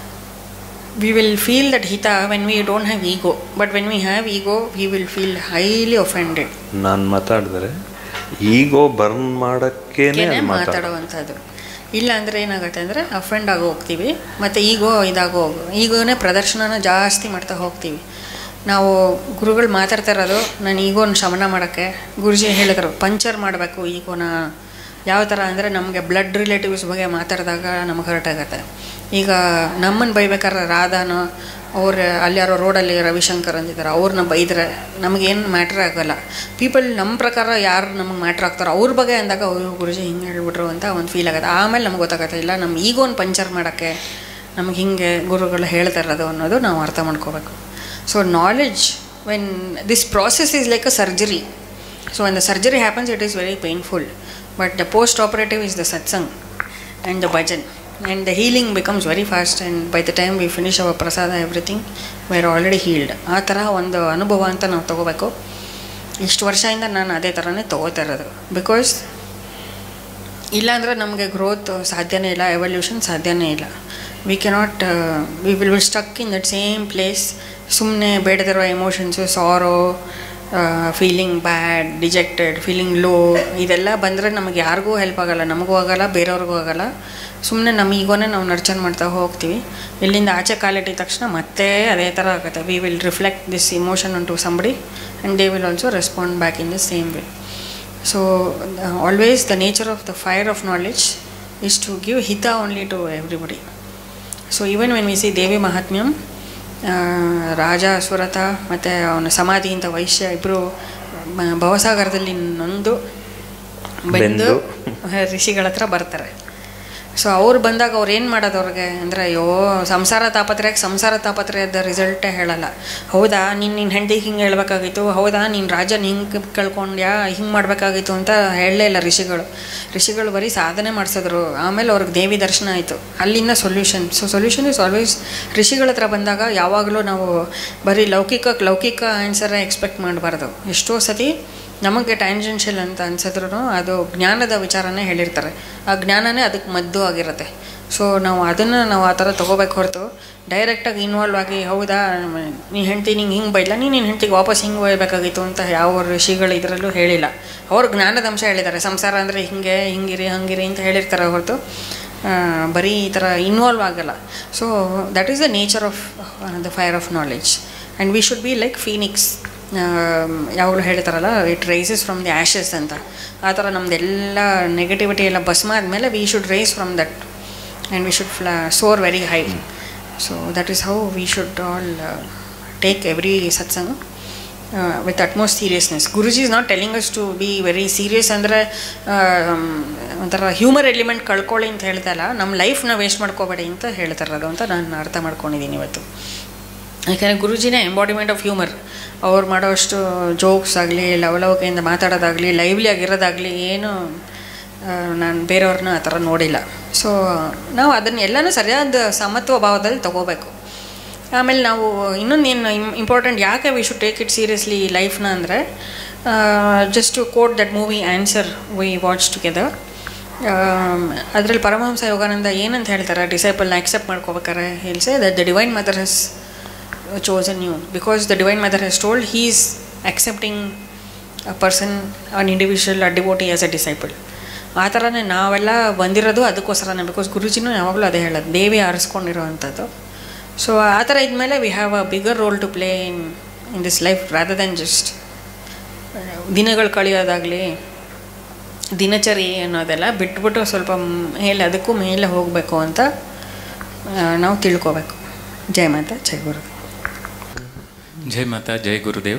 we will feel that hita when we don't have ego. But when we have ego, we will feel highly offended. ನಾನು ಮಾತಾಡಿದ್ರೆ ಈಗೋ burn ಮಾಡಕ್ಕೇನೆ ಕೇನೆ ಅಲ್ಲಿ ಮಾತಾಡ ಮಾತಾಡುವಂಥದ್ದು ಇಲ್ಲ ಅಂದರೆ ಏನಾಗುತ್ತೆ ಅಂದರೆ offend ಆಗಿ ಹೋಗ್ತೀವಿ ಮತ್ತು ಈಗೋ ಇದಾಗೋ ಈಗೋನೇ ಪ್ರದರ್ಶನನ ಜಾಸ್ತಿ ಮಾಡ್ತಾ ಹೋಗ್ತೀವಿ ನಾವು ಗುರುಗಳು ಮಾತಾಡ್ತಾ ಇರೋದು ನಾನು ಈಗೋನ ಶಮನ ಮಾಡೋಕ್ಕೆ ಗುರುಜಿ ಹೇಳಿದ್ರು ಪಂಚರ್ ಮಾಡಬೇಕು ಈಗೋನ ಯಾವ ಥರ ಅಂದರೆ ನಮಗೆ ಬ್ಲಡ್ ರಿಲೇಟಿವ್ಸ್ ಬಗ್ಗೆ ಮಾತಾಡಿದಾಗ ನಮಗೆ ಹರ್ಟ್ ಆಗುತ್ತೆ ಈಗ ನಮ್ಮನ್ನು ಬೈಬೇಕಾದ್ರೆ ರಾಧಾನೋ ಅವ್ರು ಅಲ್ಲಿ ಯಾರೋ ರೋಡಲ್ಲಿ ರವಿಶಂಕರ್ ಅಂತಿದ್ದಾರೆ ಅವ್ರನ್ನ ಬೈದ್ರೆ ನಮಗೇನು ಮ್ಯಾಟ್ರ್ ಆಗೋಲ್ಲ ಪೀಪಲ್ ನಮ್ಮ ಪ್ರಕಾರ ಯಾರು ನಮಗೆ ಮ್ಯಾಟ್ರ್ ಆಗ್ತಾರೋ ಅವ್ರ ಬಗ್ಗೆ ಅಂದಾಗ ಅವರು ಗುರುಜಿ ಹಿಂಗೆ ಹೇಳ್ಬಿಟ್ರು ಅಂತ ಒಂದು ಫೀಲ್ ಆಗುತ್ತೆ ಆಮೇಲೆ ನಮ್ಗೆ ಗೊತ್ತಾಗತ್ತೆ ಇಲ್ಲ ನಮ್ಮ ಈಗೋನ್ ಪಂಚರ್ ಮಾಡೋಕ್ಕೆ ನಮಗೆ ಹಿಂಗೆ ಗುರುಗಳು ಹೇಳ್ತಾ ಇರೋದು ಅನ್ನೋದು ನಾವು ಅರ್ಥ ಮಾಡ್ಕೋಬೇಕು so knowledge when this process is like a surgery so when the surgery happens it is very painful but the post operative is the satsang and the bhajan and the healing becomes very fast and by the time we finish our prasada everything we are already healed ಆ ಥರ ಒಂದು ಅನುಭವ ಅಂತ ನಾವು ತೊಗೋಬೇಕು ಇಷ್ಟು ವರ್ಷದಿಂದ ನಾನು ಅದೇ ಥರನೇ ತೊಗೋತಾ ಇರೋದು ಬಿಕಾಸ್ ಇಲ್ಲಾಂದರೆ ನಮಗೆ ಗ್ರೋತ್ ಸಾಧ್ಯನೇ ಇಲ್ಲ ಎವಲ್ಯೂಷನ್ ಸಾಧ್ಯನೇ ಇಲ್ಲ we cannot we will will stuck in that same place ಸುಮ್ಮನೆ ಬೇಡದಿರೋ emotions sorrow feeling bad dejected feeling low ಇದೆಲ್ಲ ಬಂದರೆ ನಮಗೆ ಯಾರಿಗೂ ಹೆಲ್ಪ್ ಆಗಲ್ಲ ನಮಗೂ ಆಗಲ್ಲ ಬೇರೆಯವ್ರಿಗೂ ಆಗಲ್ಲ ಸುಮ್ಮನೆ ನಮ್ಮ ಈಗೋನೇ ನಾವು ನರ್ಚರ್ ಮಾಡ್ತಾ ಹೋಗ್ತೀವಿ ಇಲ್ಲಿಂದ ಆಚೆ ಕಾಲಿಟ್ಟಿದ ತಕ್ಷಣ ಮತ್ತೆ ಅದೇ ಥರ ಆಗುತ್ತೆ we will reflect this emotion to somebody and they will also respond back in the same way So, uh, always the nature of the fire of knowledge is to give hita only to everybody. So, even when we see Devi Mahatmyam, ಆ, ರಾಜ ಸುರತ ಮತ್ತು ಅವನ ಸಮಾಧಿ ಅಂತ ವೈಶ್ಯ ಇಬ್ಬರು ಭವಸಾಗರದಲ್ಲಿ ನೊಂದು ಬೆಂದು ಋಷಿಗಳ ಹತ್ರ ಬರ್ತಾರೆ ಸೊ ಅವ್ರು ಬಂದಾಗ ಅವ್ರು ಏನು ಮಾಡೋದು ಅವ್ರಿಗೆ ಅಂದರೆ ಅಯ್ಯೋ ಸಂಸಾರ ತಾಪತ್ರೆಯಾಗಿ ಸಂಸಾರ ತಾಪತ್ರೆಯದ ರಿಸಲ್ಟೇ ಹೇಳಲ್ಲ ಹೌದಾ ನೀನು ನಿನ್ನ ಹೆಂಡತಿಗೆ ಹಿಂಗೆ ಹೇಳ್ಬೇಕಾಗಿತ್ತು ಹೌದಾ ನೀನು ರಾಜನ ಹಿಂಗೆ ಕಳ್ಕೊಂಡ್ಯಾ ಹಿಂಗೆ ಮಾಡಬೇಕಾಗಿತ್ತು ಅಂತ ಹೇಳಲೇ ಇಲ್ಲ ಋಷಿಗಳು ಋಷಿಗಳು ಬರೀ ಸಾಧನೆ ಮಾಡಿಸಿದ್ರು ಆಮೇಲೆ ಅವ್ರಿಗೆ ದೇವಿ ದರ್ಶನ ಆಯಿತು ಅಲ್ಲಿಂದ solution so solution is always ಋಷಿಗಳ ಹತ್ರ ಬಂದಾಗ ಯಾವಾಗಲೂ ನಾವು ಬರೀ ಲೌಕಿಕ ಲೌಕಿಕ ಆನ್ಸರೇ ಎಕ್ಸ್ಪೆಕ್ಟ್ ಮಾಡಬಾರ್ದು ಎಷ್ಟೋ ಸತಿ ನಮಗೆ ಟ್ಯಾಂಜೆನ್ಷಿಯಲ್ ಅಂತ ಅನ್ಸಿದ್ರು ಅದು ಜ್ಞಾನದ ವಿಚಾರನೇ ಹೇಳಿರ್ತಾರೆ ಆ ಜ್ಞಾನನೇ ಅದಕ್ಕೆ ಮದ್ದು ಆಗಿರುತ್ತೆ ಸೊ ನಾವು ಅದನ್ನು ನಾವು ಆ ಥರ ತೊಗೋಬೇಕು ಹೊರತು ಡೈರೆಕ್ಟಾಗಿ ಇನ್ವಾಲ್ವ್ ಆಗಿ ಹೌದಾ ನೀನು ಹೆಂಡ್ತಿ ನಿಂಗೆ ಹಿಂಗೆ ಬೈಲ್ಲ ನೀನು ನಿನ್ನ ಹೆಂಡ್ತಿಗೆ ವಾಪಸ್ ಹಿಂಗೆ ಒಯ್ಬೇಕಾಗಿತ್ತು ಅಂತ ಯಾವ ಋಷಿಗಳು ಇದರಲ್ಲೂ ಹೇಳಿಲ್ಲ ಅವ್ರು ಜ್ಞಾನದ ಅಂಶ ಹೇಳಿದ್ದಾರೆ ಸಂಸಾರ ಅಂದರೆ ಹಿಂಗೆ ಹಿಂಗಿರಿ ಹಂಗಿರಿ ಅಂತ ಹೇಳಿರ್ತಾರೆ ಹೊರತು ಆ, ಬರೀ ಈ ಥರ ಇನ್ವಾಲ್ವ್ ಆಗಲ್ಲ so that is the nature of the fire of knowledge and we should be like phoenix ಯಾವಾಗಲೂ ಹೇಳ್ತಾರಲ್ಲ it rises from the ashes ಅಂತ ಆ ಥರ ನಮ್ಮದೆಲ್ಲ ನೆಗೆಟಿವಿಟಿ ಎಲ್ಲ ಭಸ್ಮ ಆದಮೇಲೆ we should rise from that and we should fly soar very high so that is how we should all take every satsang with utmost seriousness Guruji is not telling us to be very serious ಅಂದರೆ ಒಂಥರ humour element ಕಳ್ಕೊಳ್ಳಿ ಅಂತ ಹೇಳ್ತಲ್ಲ ನಮ್ಮ ಲೈಫ್ನ waste ಮಾಡ್ಕೋಬೇಡಿ ಅಂತ ಹೇಳ್ತಾರದು ಅಂತ ನಾನು ಅರ್ಥ ಮಾಡ್ಕೊಂಡಿದ್ದೀನಿ ಇವತ್ತು ಯಾಕೆಂದರೆ ಗುರುಜಿನೇ ಎಂಬಾಡಿಮೆಂಟ್ ಆಫ್ ಹ್ಯೂಮರ್ ಅವ್ರು ಮಾಡೋಷ್ಟು ಜೋಕ್ಸ್ ಆಗಲಿ ಲವಲವಿಕೆಯಿಂದ ಮಾತಾಡೋದಾಗಲಿ ಲೈವ್ಲಿ ಆಗಿರೋದಾಗಲಿ ಏನು ನಾನು ಬೇರೆಯವ್ರನ್ನ ಆ ಥರ ನೋಡಿಲ್ಲ ಸೊ ನಾವು ಅದನ್ನು ಎಲ್ಲನೂ ಸರಿಯಾದ ಸಮತ್ವ ಭಾವದಲ್ಲಿ ತೊಗೋಬೇಕು ಆಮೇಲೆ ನಾವು ಇನ್ನೊಂದು ಏನು ಇಂಪಾರ್ಟೆಂಟ್ ಯಾಕೆ we should take it seriously ಲೈಫ್ನ ಅಂದರೆ just to quote that movie answer we watch together ಅದರಲ್ಲಿ ಪರಮಹಂಸ ಯೋಗಾನಂದ ಏನಂತ ಹೇಳ್ತಾರೆ ಡಿಸೈಪಲ್ನ ಆಕ್ಸೆಪ್ಟ್ ಮಾಡ್ಕೋಬೇಕಾರೆ ಹೇಳ್ಸೆ that the divine mother has chosen you because the divine mother has told he is accepting a person an individual a devotee as a disciple ಆ ಥರನೇ ನಾವೆಲ್ಲ ಬಂದಿರೋದು ಅದಕ್ಕೋಸ್ಕರನೇ ಬಿಕಾಸ್ ಗುರುಜಿನೂ ಯಾವಾಗಲೂ ಅದೇ ಹೇಳೋದು ದೇವಿ ಆರಿಸ್ಕೊಂಡಿರೋ ಅಂಥದ್ದು ಸೊ ಆ ಥರ ಇದ್ಮೇಲೆ we have a bigger role to play in in this life rather than just ದಿನಗಳು ಕಳೆಯೋದಾಗಲಿ ದಿನಚರಿ ಅನ್ನೋದೆಲ್ಲ ಬಿಟ್ಬಿಟ್ಟು ಸ್ವಲ್ಪ ಮೇಲೆ ಅದಕ್ಕೂ ಮೇಲೆ ಹೋಗಬೇಕು ಅಂತ ಆ, ನಾವು ತಿಳ್ಕೊಬೇಕು ಜಯ ಮಾತಾ ಜಯ ಗುರು ಜೈ ಮಾತಾ ಜೈ ಗುರುದೇವ್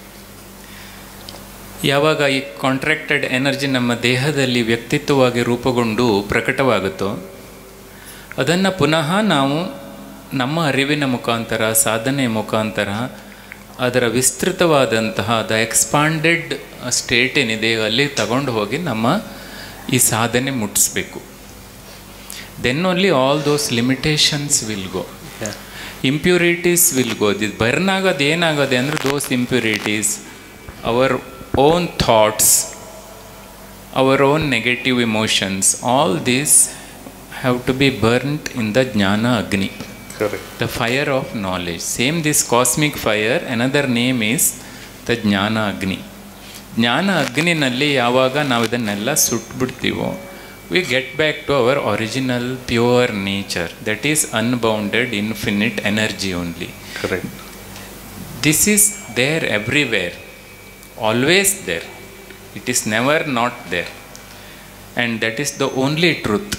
ಯಾವಾಗ ಈ ಕಾಂಟ್ರಾಕ್ಟೆಡ್ ಎನರ್ಜಿ ನಮ್ಮ ದೇಹದಲ್ಲಿ ವ್ಯಕ್ತಿತ್ವವಾಗಿ ರೂಪುಗೊಂಡು ಪ್ರಕಟವಾಗುತ್ತೋ ಅದನ್ನು ಪುನಃ ನಾವು ನಮ್ಮ ಅರಿವಿನ ಮುಖಾಂತರ ಸಾಧನೆಯ ಮುಖಾಂತರ ಅದರ ವಿಸ್ತೃತವಾದಂತಹ ದ ಎಕ್ಸ್ಪಾಂಡೆಡ್ ಸ್ಟೇಟ್ ಏನಿದೆ ಅಲ್ಲಿ ತಗೊಂಡು ಹೋಗಿ ನಮ್ಮ ಈ ಸಾಧನೆ ಮುಟ್ಟಿಸ್ಬೇಕು then only all those limitations will go impurities will go this burn ಆಗೋದು ಏನಾಗೋದೆ ಅಂದರೆ those impurities our own thoughts our own negative emotions all these have to be burned in the jnana agni Correct. the fire of knowledge. Same this cosmic fire, another name is the ಜ್ಞಾನ ಅಗ್ನಿ ಜ್ಞಾನ ಅಗ್ನಿನಲ್ಲಿ ಯಾವಾಗ ನಾವು ಇದನ್ನೆಲ್ಲ ಸುಟ್ಬಿಡ್ತೀವೋ we get back to our original pure nature that is unbounded infinite energy only Correct. this is there everywhere always there it is never not there and that is the only truth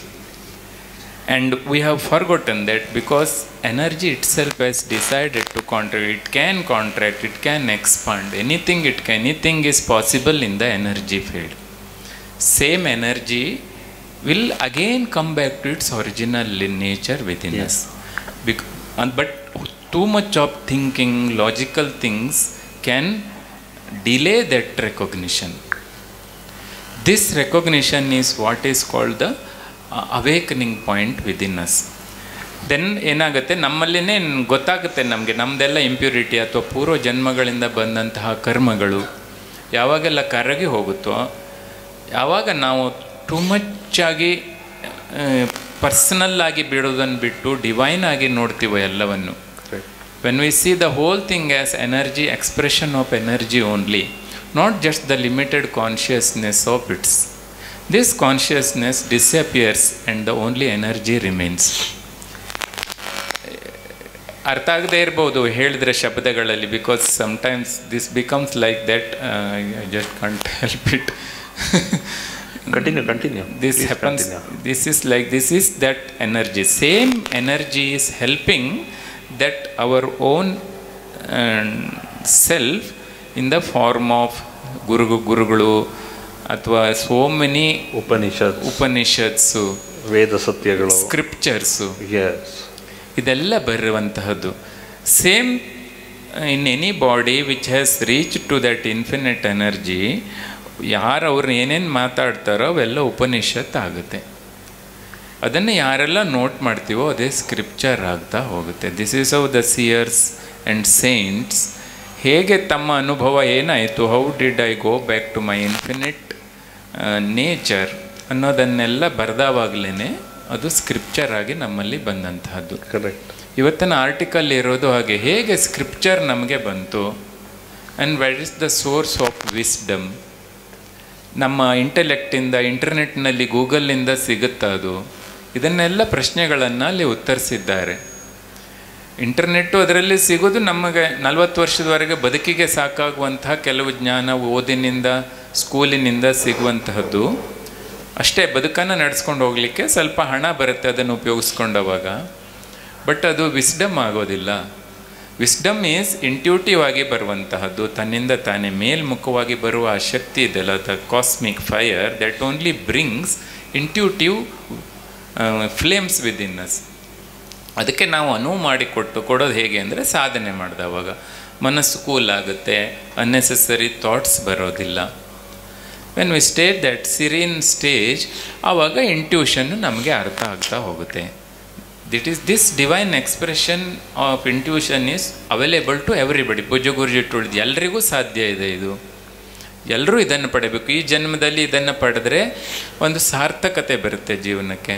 and we have forgotten that because energy itself has decided to contract it can contract it can expand anything it can anything is possible in the energy field same energy will again come back to its original nature within Yes. us Bec- and, but too much of thinking logical things can delay that recognition this recognition is what is called the uh, awakening point within us then ಏನಾಗುತ್ತೆ ನಮ್ಮಲ್ಲಿನೇ ಗೊತ್ತಾಗುತ್ತೆ ನಮಗೆ ನಮ್ಮದೆಲ್ಲ impurity ಅಥವಾ ಪೂರ್ವ ಜನ್ಮಗಳಿಂದ ಬಂದಂತಹ ಕರ್ಮಗಳು ಯಾವಾಗೆಲ್ಲ ಕರಗಿ ಹೋಗುತ್ತೋ ಯಾವಾಗ ನಾವು ಟು ಮಚ್ ಆಗಿ ಪರ್ಸನಲ್ ಆಗಿ ಬಿಡೋದನ್ನು ಬಿಟ್ಟು ಡಿವೈನ್ ಆಗಿ ನೋಡ್ತೀವೋ ಎಲ್ಲವನ್ನು Correct. when we see the whole thing as energy expression of energy only not just the limited consciousness of its this consciousness disappears and the only energy remains ಅರ್ಥ ಆಗದೆ ಇರ್ಬೋದು ಹೇಳಿದ್ರೆ ಶಬ್ದಗಳಲ್ಲಿ because sometimes this becomes like that I just can't help it Continue, continue. this Please happens continue. this is like this is that energy same energy is helping that our own um, self in the form of guru ಗುರುಗಳು ಅಥವಾ so many Upanishads, ಉಪನಿಷತ್ಸು ವೇದ ಸತ್ಯಗಳು scriptures ಎಸ್ ಇದೆಲ್ಲ ಬರುವಂತಹದ್ದು same in any body which has reach to that infinite energy ಯಾರು ಅವ್ರು ಏನೇನು ಮಾತಾಡ್ತಾರೋ ಅವೆಲ್ಲ ಉಪನಿಷತ್ ಆಗುತ್ತೆ ಅದನ್ನು ಯಾರೆಲ್ಲ ನೋಟ್ ಮಾಡ್ತೀವೋ ಅದೇ ಸ್ಕ್ರಿಪ್ಚರ್ ಆಗ್ತಾ ಹೋಗುತ್ತೆ this is how the seers and saints ಹೇಗೆ ತಮ್ಮ ಅನುಭವ ಏನಾಯಿತು how did I go back to my infinite nature ಅನ್ನೋದನ್ನೆಲ್ಲ ಬರೆದಾವಾಗಲೇ ಅದು ಸ್ಕ್ರಿಪ್ಚರ್ ಆಗಿ ನಮ್ಮಲ್ಲಿ ಬಂದಂತಹದ್ದು ಕರೆಕ್ಟ್ ಇವತ್ತಿನ ಆರ್ಟಿಕಲ್ ಇರೋದು ಹಾಗೆ ಹೇಗೆ ಸ್ಕ್ರಿಪ್ಚರ್ ನಮಗೆ ಬಂತು and what is the source of wisdom ನಮ್ಮ ಇಂಟೆಲೆಕ್ಟಿಂದ ಇಂಟರ್ನೆಟ್ನಲ್ಲಿ ಗೂಗಲ್ನಿಂದ ಸಿಗುತ್ತಾ ಅದು ಇದನ್ನೆಲ್ಲ ಪ್ರಶ್ನೆಗಳನ್ನು ಅಲ್ಲಿ ಉತ್ತರಿಸಿದ್ದಾರೆ ಇಂಟರ್ನೆಟ್ಟು ಅದರಲ್ಲಿ ಸಿಗೋದು ನಮಗೆ ನಲವತ್ತು ವರ್ಷದವರೆಗೆ ಬದುಕಿಗೆ ಸಾಕಾಗುವಂತಹ ಕೆಲವು ಜ್ಞಾನ ಓದಿನಿಂದ ಸ್ಕೂಲಿನಿಂದ ಸಿಗುವಂತಹದ್ದು ಅಷ್ಟೇ ಬದುಕನ್ನು ನಡೆಸ್ಕೊಂಡು ಹೋಗಲಿಕ್ಕೆ ಸ್ವಲ್ಪ ಹಣ ಬರುತ್ತೆ ಅದನ್ನು ಉಪಯೋಗಿಸ್ಕೊಂಡವಾಗ ಬಟ್ ಅದು ವಿಸ್ಡಮ್ ಆಗೋದಿಲ್ಲ ವಿಸ್ಡಮ್ ಈಸ್ ಇಂಟ್ಯೂಟಿವ್ ಆಗಿ ಬರುವಂತಹದ್ದು ತನ್ನಿಂದ ತಾನೇ ಮೇಲ್ಮುಖವಾಗಿ ಬರುವ ಆ ಶಕ್ತಿ ಇದೆಯಲ್ಲ the cosmic fire that only brings intuitive flames within us ಅದಕ್ಕೆ ನಾವು ಅನುವು ಮಾಡಿಕೊಟ್ಟು ಕೊಡೋದು ಹೇಗೆ ಅಂದರೆ ಸಾಧನೆ ಮಾಡಿದವಾಗ ಮನಸ್ಸು ಕೂಲ್ ಆಗುತ್ತೆ ಅನ್ನೆಸೆಸರಿ ಥಾಟ್ಸ್ ಬರೋದಿಲ್ಲ when we state that serene stage ಆವಾಗ ಇಂಟ್ಯೂಷನ್ ನಮಗೆ ಅರ್ಥ ಆಗ್ತಾ ಹೋಗುತ್ತೆ that is this divine expression of intuition is available to everybody ಪೂಜೆ ಗುರುಜಿ ಟುಳಿದು ಎಲ್ರಿಗೂ ಸಾಧ್ಯ ಇದೆ ಇದು ಎಲ್ಲರೂ ಇದನ್ನು ಪಡೆಯಬೇಕು ಈ ಜನ್ಮದಲ್ಲಿ ಇದನ್ನು ಪಡೆದ್ರೆ ಒಂದು ಸಾರ್ಥಕತೆ ಬರುತ್ತೆ ಜೀವನಕ್ಕೆ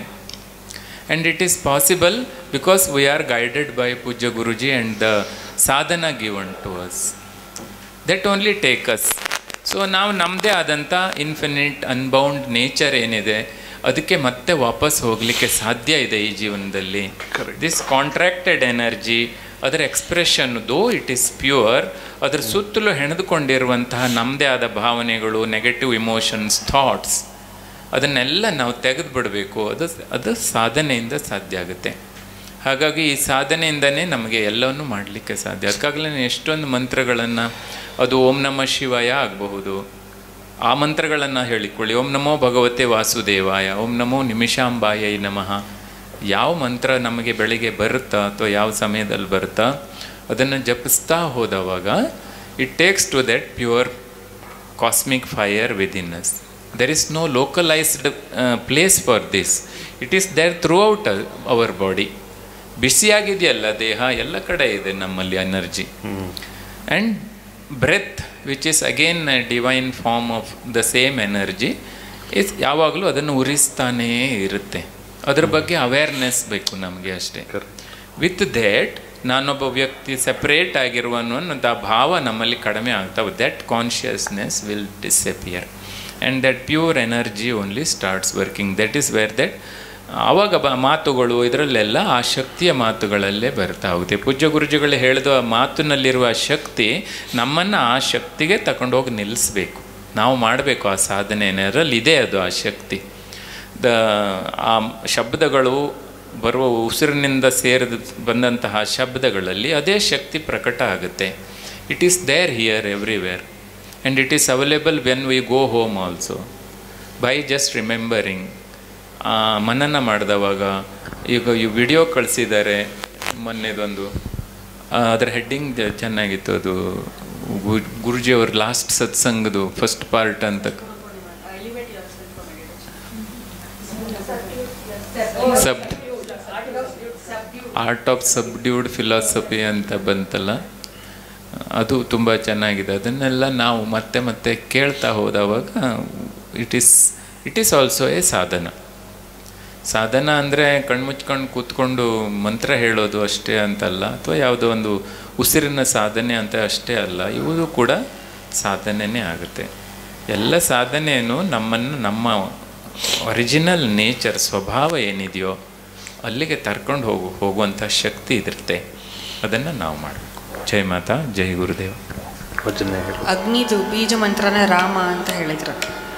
and it is possible because we are guided by ಪೂಜ್ಯ Guruji and the sadhana given to us that only take us so ನಾವು ನಮ್ಮದೇ ಆದಂಥ ಇನ್ಫಿನಿಟ್ ಅನ್ಬೌಂಡ್ ನೇಚರ್ ಏನಿದೆ ಅದಕ್ಕೆ ಮತ್ತೆ ವಾಪಸ್ ಹೋಗಲಿಕ್ಕೆ ಸಾಧ್ಯ ಇದೆ ಈ ಜೀವನದಲ್ಲಿ ದಿಸ್ ಕಾಂಟ್ರಾಕ್ಟೆಡ್ ಎನರ್ಜಿ ಅದರ expression though it is pure ಅದರ ಸುತ್ತಲೂ ಹೆಣೆದುಕೊಂಡಿರುವಂತಹ ನಮ್ಮದೇ ಆದ ಭಾವನೆಗಳು ನೆಗೆಟಿವ್ ಇಮೋಷನ್ಸ್ ಥಾಟ್ಸ್ ಅದನ್ನೆಲ್ಲ ನಾವು ತೆಗೆದು ಬಿಡಬೇಕು ಅದು ಅದು ಸಾಧನೆಯಿಂದ ಸಾಧ್ಯ ಆಗುತ್ತೆ ಹಾಗಾಗಿ ಈ ಸಾಧನೆಯಿಂದನೇ ನಮಗೆ ಎಲ್ಲವನ್ನು ಮಾಡಲಿಕ್ಕೆ ಸಾಧ್ಯ ಅದಕ್ಕಾಗಲೇ ಎಷ್ಟೊಂದು ಮಂತ್ರಗಳನ್ನು ಅದು ಓಂ ನಮ ಶಿವಾಯ ಆಗಬಹುದು ಆ ಮಂತ್ರಗಳನ್ನು ಹೇಳಿಕೊಳ್ಳಿ ಓಂ ನಮೋ ಭಗವತೆ ವಾಸುದೇವಾಯ ಓಂ ನಮೋ ನಿಮಿಷಾಂಬಾಯ ನಮಃ ಯಾವ ಮಂತ್ರ ನಮಗೆ ಬೆಳಿಗ್ಗೆ ಬರುತ್ತಾ ಅಥವಾ ಯಾವ ಸಮಯದಲ್ಲಿ ಬರುತ್ತಾ ಅದನ್ನು ಜಪಿಸ್ತಾ ಹೋದವಾಗ it takes to that pure cosmic fire within us there is no localised place for this it is there throughout our body ಬಿಸಿಯಾಗಿದೆಯಲ್ಲ ದೇಹ ಎಲ್ಲ ಕಡೆ ಇದೆ ನಮ್ಮಲ್ಲಿ energy and breath which is again divine form of the same energy is ಯಾವಾಗಲೂ ಅದನ್ನು ಉರಿಸ್ತಾನೇ ಇರುತ್ತೆ ಅದ್ರ ಬಗ್ಗೆ ಅವೇರ್ನೆಸ್ ಬೇಕು ನಮಗೆ ಅಷ್ಟೇ ವಿತ್ ದೇಟ್ ನಾನೊಬ್ಬ ವ್ಯಕ್ತಿ ಸೆಪ್ರೇಟ್ ಆಗಿರುವನು ಅನ್ನೋಂಥ ಭಾವ ನಮ್ಮಲ್ಲಿ ಕಡಿಮೆ ಆಗ್ತಾ that consciousness will disappear and that pure energy only starts working that is where that ಆವಾಗ ಬ ಮಾತುಗಳು ಇದರಲ್ಲೆಲ್ಲ ಆ ಶಕ್ತಿಯ ಮಾತುಗಳಲ್ಲೇ ಬರ್ತಾ ಹೋಗುತ್ತೆ ಪೂಜ್ಯ ಗುರುಜಿಗಳು ಹೇಳಿದ ಆ ಮಾತಿನಲ್ಲಿರುವ ಶಕ್ತಿ ನಮ್ಮನ್ನು ಆ ಶಕ್ತಿಗೆ ತಗೊಂಡೋಗಿ ನಿಲ್ಲಿಸ್ಬೇಕು ನಾವು ಮಾಡಬೇಕು ಆ ಸಾಧನೆ ಅದರಲ್ಲಿ ಇದೆ ಅದು ಆ ಶಕ್ತಿ ದ ಆ ಶಬ್ದಗಳು ಬರುವ ಉಸಿರಿನಿಂದ ಸೇರಿದ ಬಂದಂತಹ ಶಬ್ದಗಳಲ್ಲಿ ಅದೇ ಶಕ್ತಿ ಪ್ರಕಟ ಆಗುತ್ತೆ it is there here everywhere and it is available when we go home also by just remembering ಮನನ ಮಾಡಿದವಾಗ ಈಗ ಈ ವಿಡಿಯೋ ಕಳಿಸಿದ್ದಾರೆ ಮೊನ್ನೆದೊಂದು ಅದರ ಹೆಡ್ಡಿಂಗ್ ಚೆನ್ನಾಗಿತ್ತು ಅದು ಗು- ಗುರುಜಿಯವ್ರ ಲಾಸ್ಟ್ ಸತ್ಸಂಗದು ಫಸ್ಟ್ ಪಾರ್ಟ್ ಅಂತ sub art of subdued philosophy ಅಂತ ಬಂತಲ್ಲ ಅದು ತುಂಬ ಚೆನ್ನಾಗಿದೆ ಅದನ್ನೆಲ್ಲ ನಾವು ಮತ್ತೆ ಮತ್ತೆ ಕೇಳ್ತಾ ಹೋದವಾಗ it is it is also a sadhana sadhana ಅಂದರೆ ಕಣ್ಮುಚ್ಕೊಂಡು ಕೂತ್ಕೊಂಡು ಮಂತ್ರ ಹೇಳೋದು ಅಷ್ಟೇ ಅಂತಲ್ಲ ಅಥವಾ ಯಾವುದೋ ಒಂದು ಉಸಿರಿನ ಸಾಧನೆ ಅಂತ ಅಷ್ಟೇ ಅಲ್ಲ ಇವುದು ಕೂಡ ಸಾಧನೆನೇ ಆಗುತ್ತೆ ಎಲ್ಲ ಸಾಧನೆಯೂ ನಮ್ಮನ್ನು ನಮ್ಮ ಒರಿಜಿನಲ್ ನೇಚರ್ ಸ್ವಭಾವ ಏನಿದೆಯೋ ಅಲ್ಲಿಗೆ ತರ್ಕೊಂಡು ಹೋಗು ಹೋಗುವಂಥ ಶಕ್ತಿ ಇದಿರುತ್ತೆ ಅದನ್ನು ನಾವು ಮಾಡಬೇಕು ಜೈ ಮಾತಾ ಜೈ ಗುರುದೇವ ವಚನ ಹೇಳು ಅಗ್ನಿದು ಬೀಜ ಮಂತ್ರನೇ ರಾಮ ಅಂತ ಹೇಳಿದ್ರು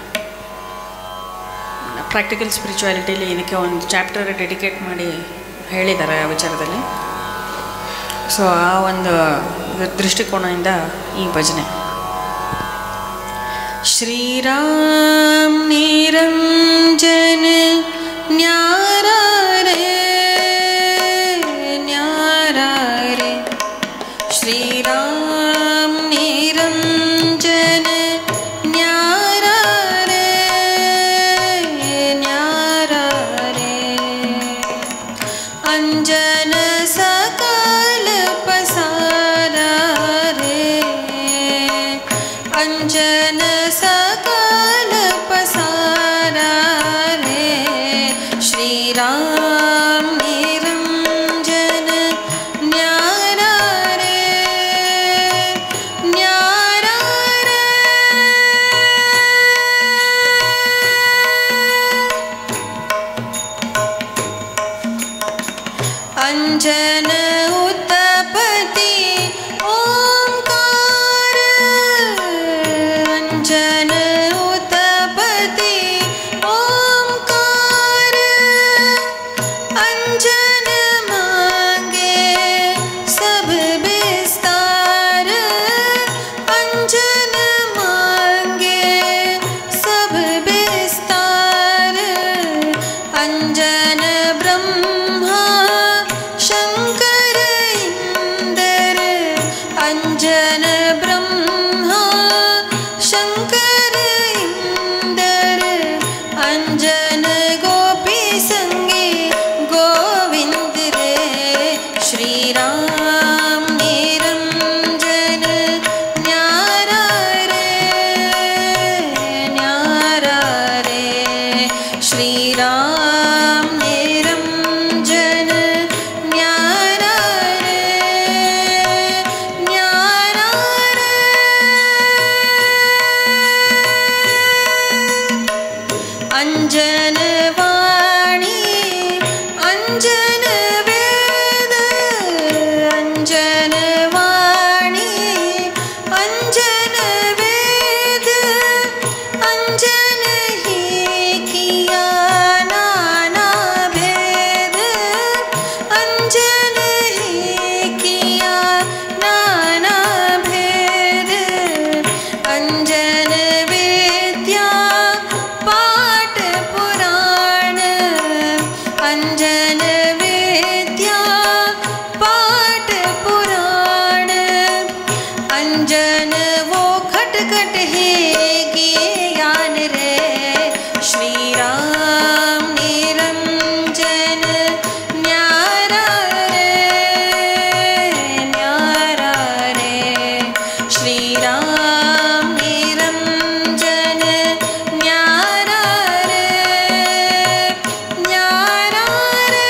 ಪ್ರಾಕ್ಟಿಕಲ್ ಸ್ಪಿರಿಚುವಾಲಿಟಿಲಿ ಇದಕ್ಕೆ ಒಂದು ಚಾಪ್ಟರ್ ಡೆಡಿಕೇಟ್ ಮಾಡಿ ಹೇಳಿದ್ದಾರೆ ಆ ವಿಚಾರದಲ್ಲಿ ಸೊ ಆ ಒಂದು ದೃಷ್ಟಿಕೋನದಿಂದ ಈ ಭಜನೆ ಶ್ರೀರಾಮ್ ನಿರಂಜನ ನ್ಯಾರ ರೇ ನ್ಯಾರ ರೇ श्रीराम निरञ्जन न्यार रे न्यार रे अञ्जन सकल पसार रे अञ्जन सकल पसार श्रीराम निरञ्जन न्यारा रे न्यारा अञ्जनवाणी अञ्जनवेद अञ्जनवाणी अञ्जनवेद अञ्जन ही किया नाना भेद अञ्जन ही किया नाना भेद अञ्जन विद्या पाठ पुराण अञ्जन विद्या पाठ पुराण अंजन वो खटखट है ज्ञान रे श्री राम निरंजन न्यारा रे न्यारा रे श्री राम निरंजन न्यारा रे न्यारा रे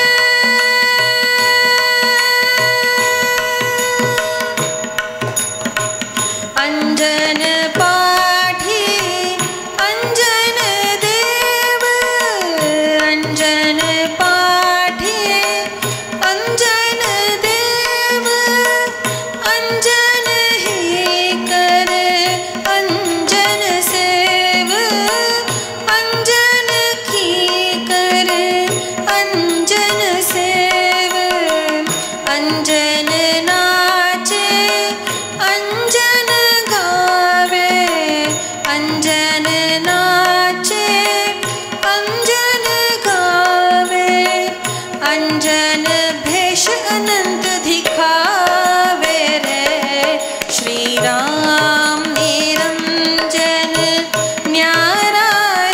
अञ्जन पाठी अञ्जन देव अञ्जन पाठी अञ्जन देव अञ्जन ही कर अञ्जन सेव अञ्जन की कर अञ्जन सेव अञ्जन नाचे अञ्जन गावे अञ्जन नाचे अञ्जन गावे अञ्जन भेष अनंत दिखावे रे श्री राम निरंजन न्यारा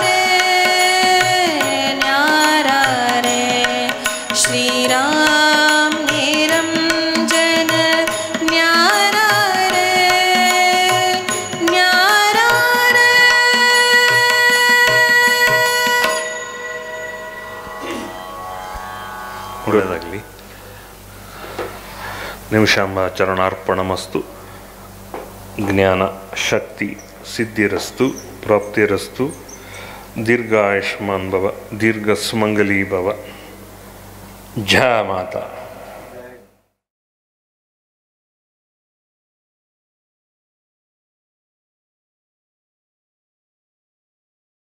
रे न्यारा रे श्री राम निरंजन न्यारा रे न्यारा रे ಒಳ್ಳೆಯದಾಗಲಿ ನಿಮಿಷಾಂಬ ಚರಣಾರ್ಪಣಮಸ್ತು ಜ್ಞಾನ ಶಕ್ತಿ ಸಿದ್ಧಿರಸ್ತು ಪ್ರಾಪ್ತಿರಸ್ತು ದೀರ್ಘಾಯುಷ್ಮಾನ್ ಭವ ದೀರ್ಘ ಸುಮಂಗಲೀ ಭವ ಜಯ ಮಾತಾ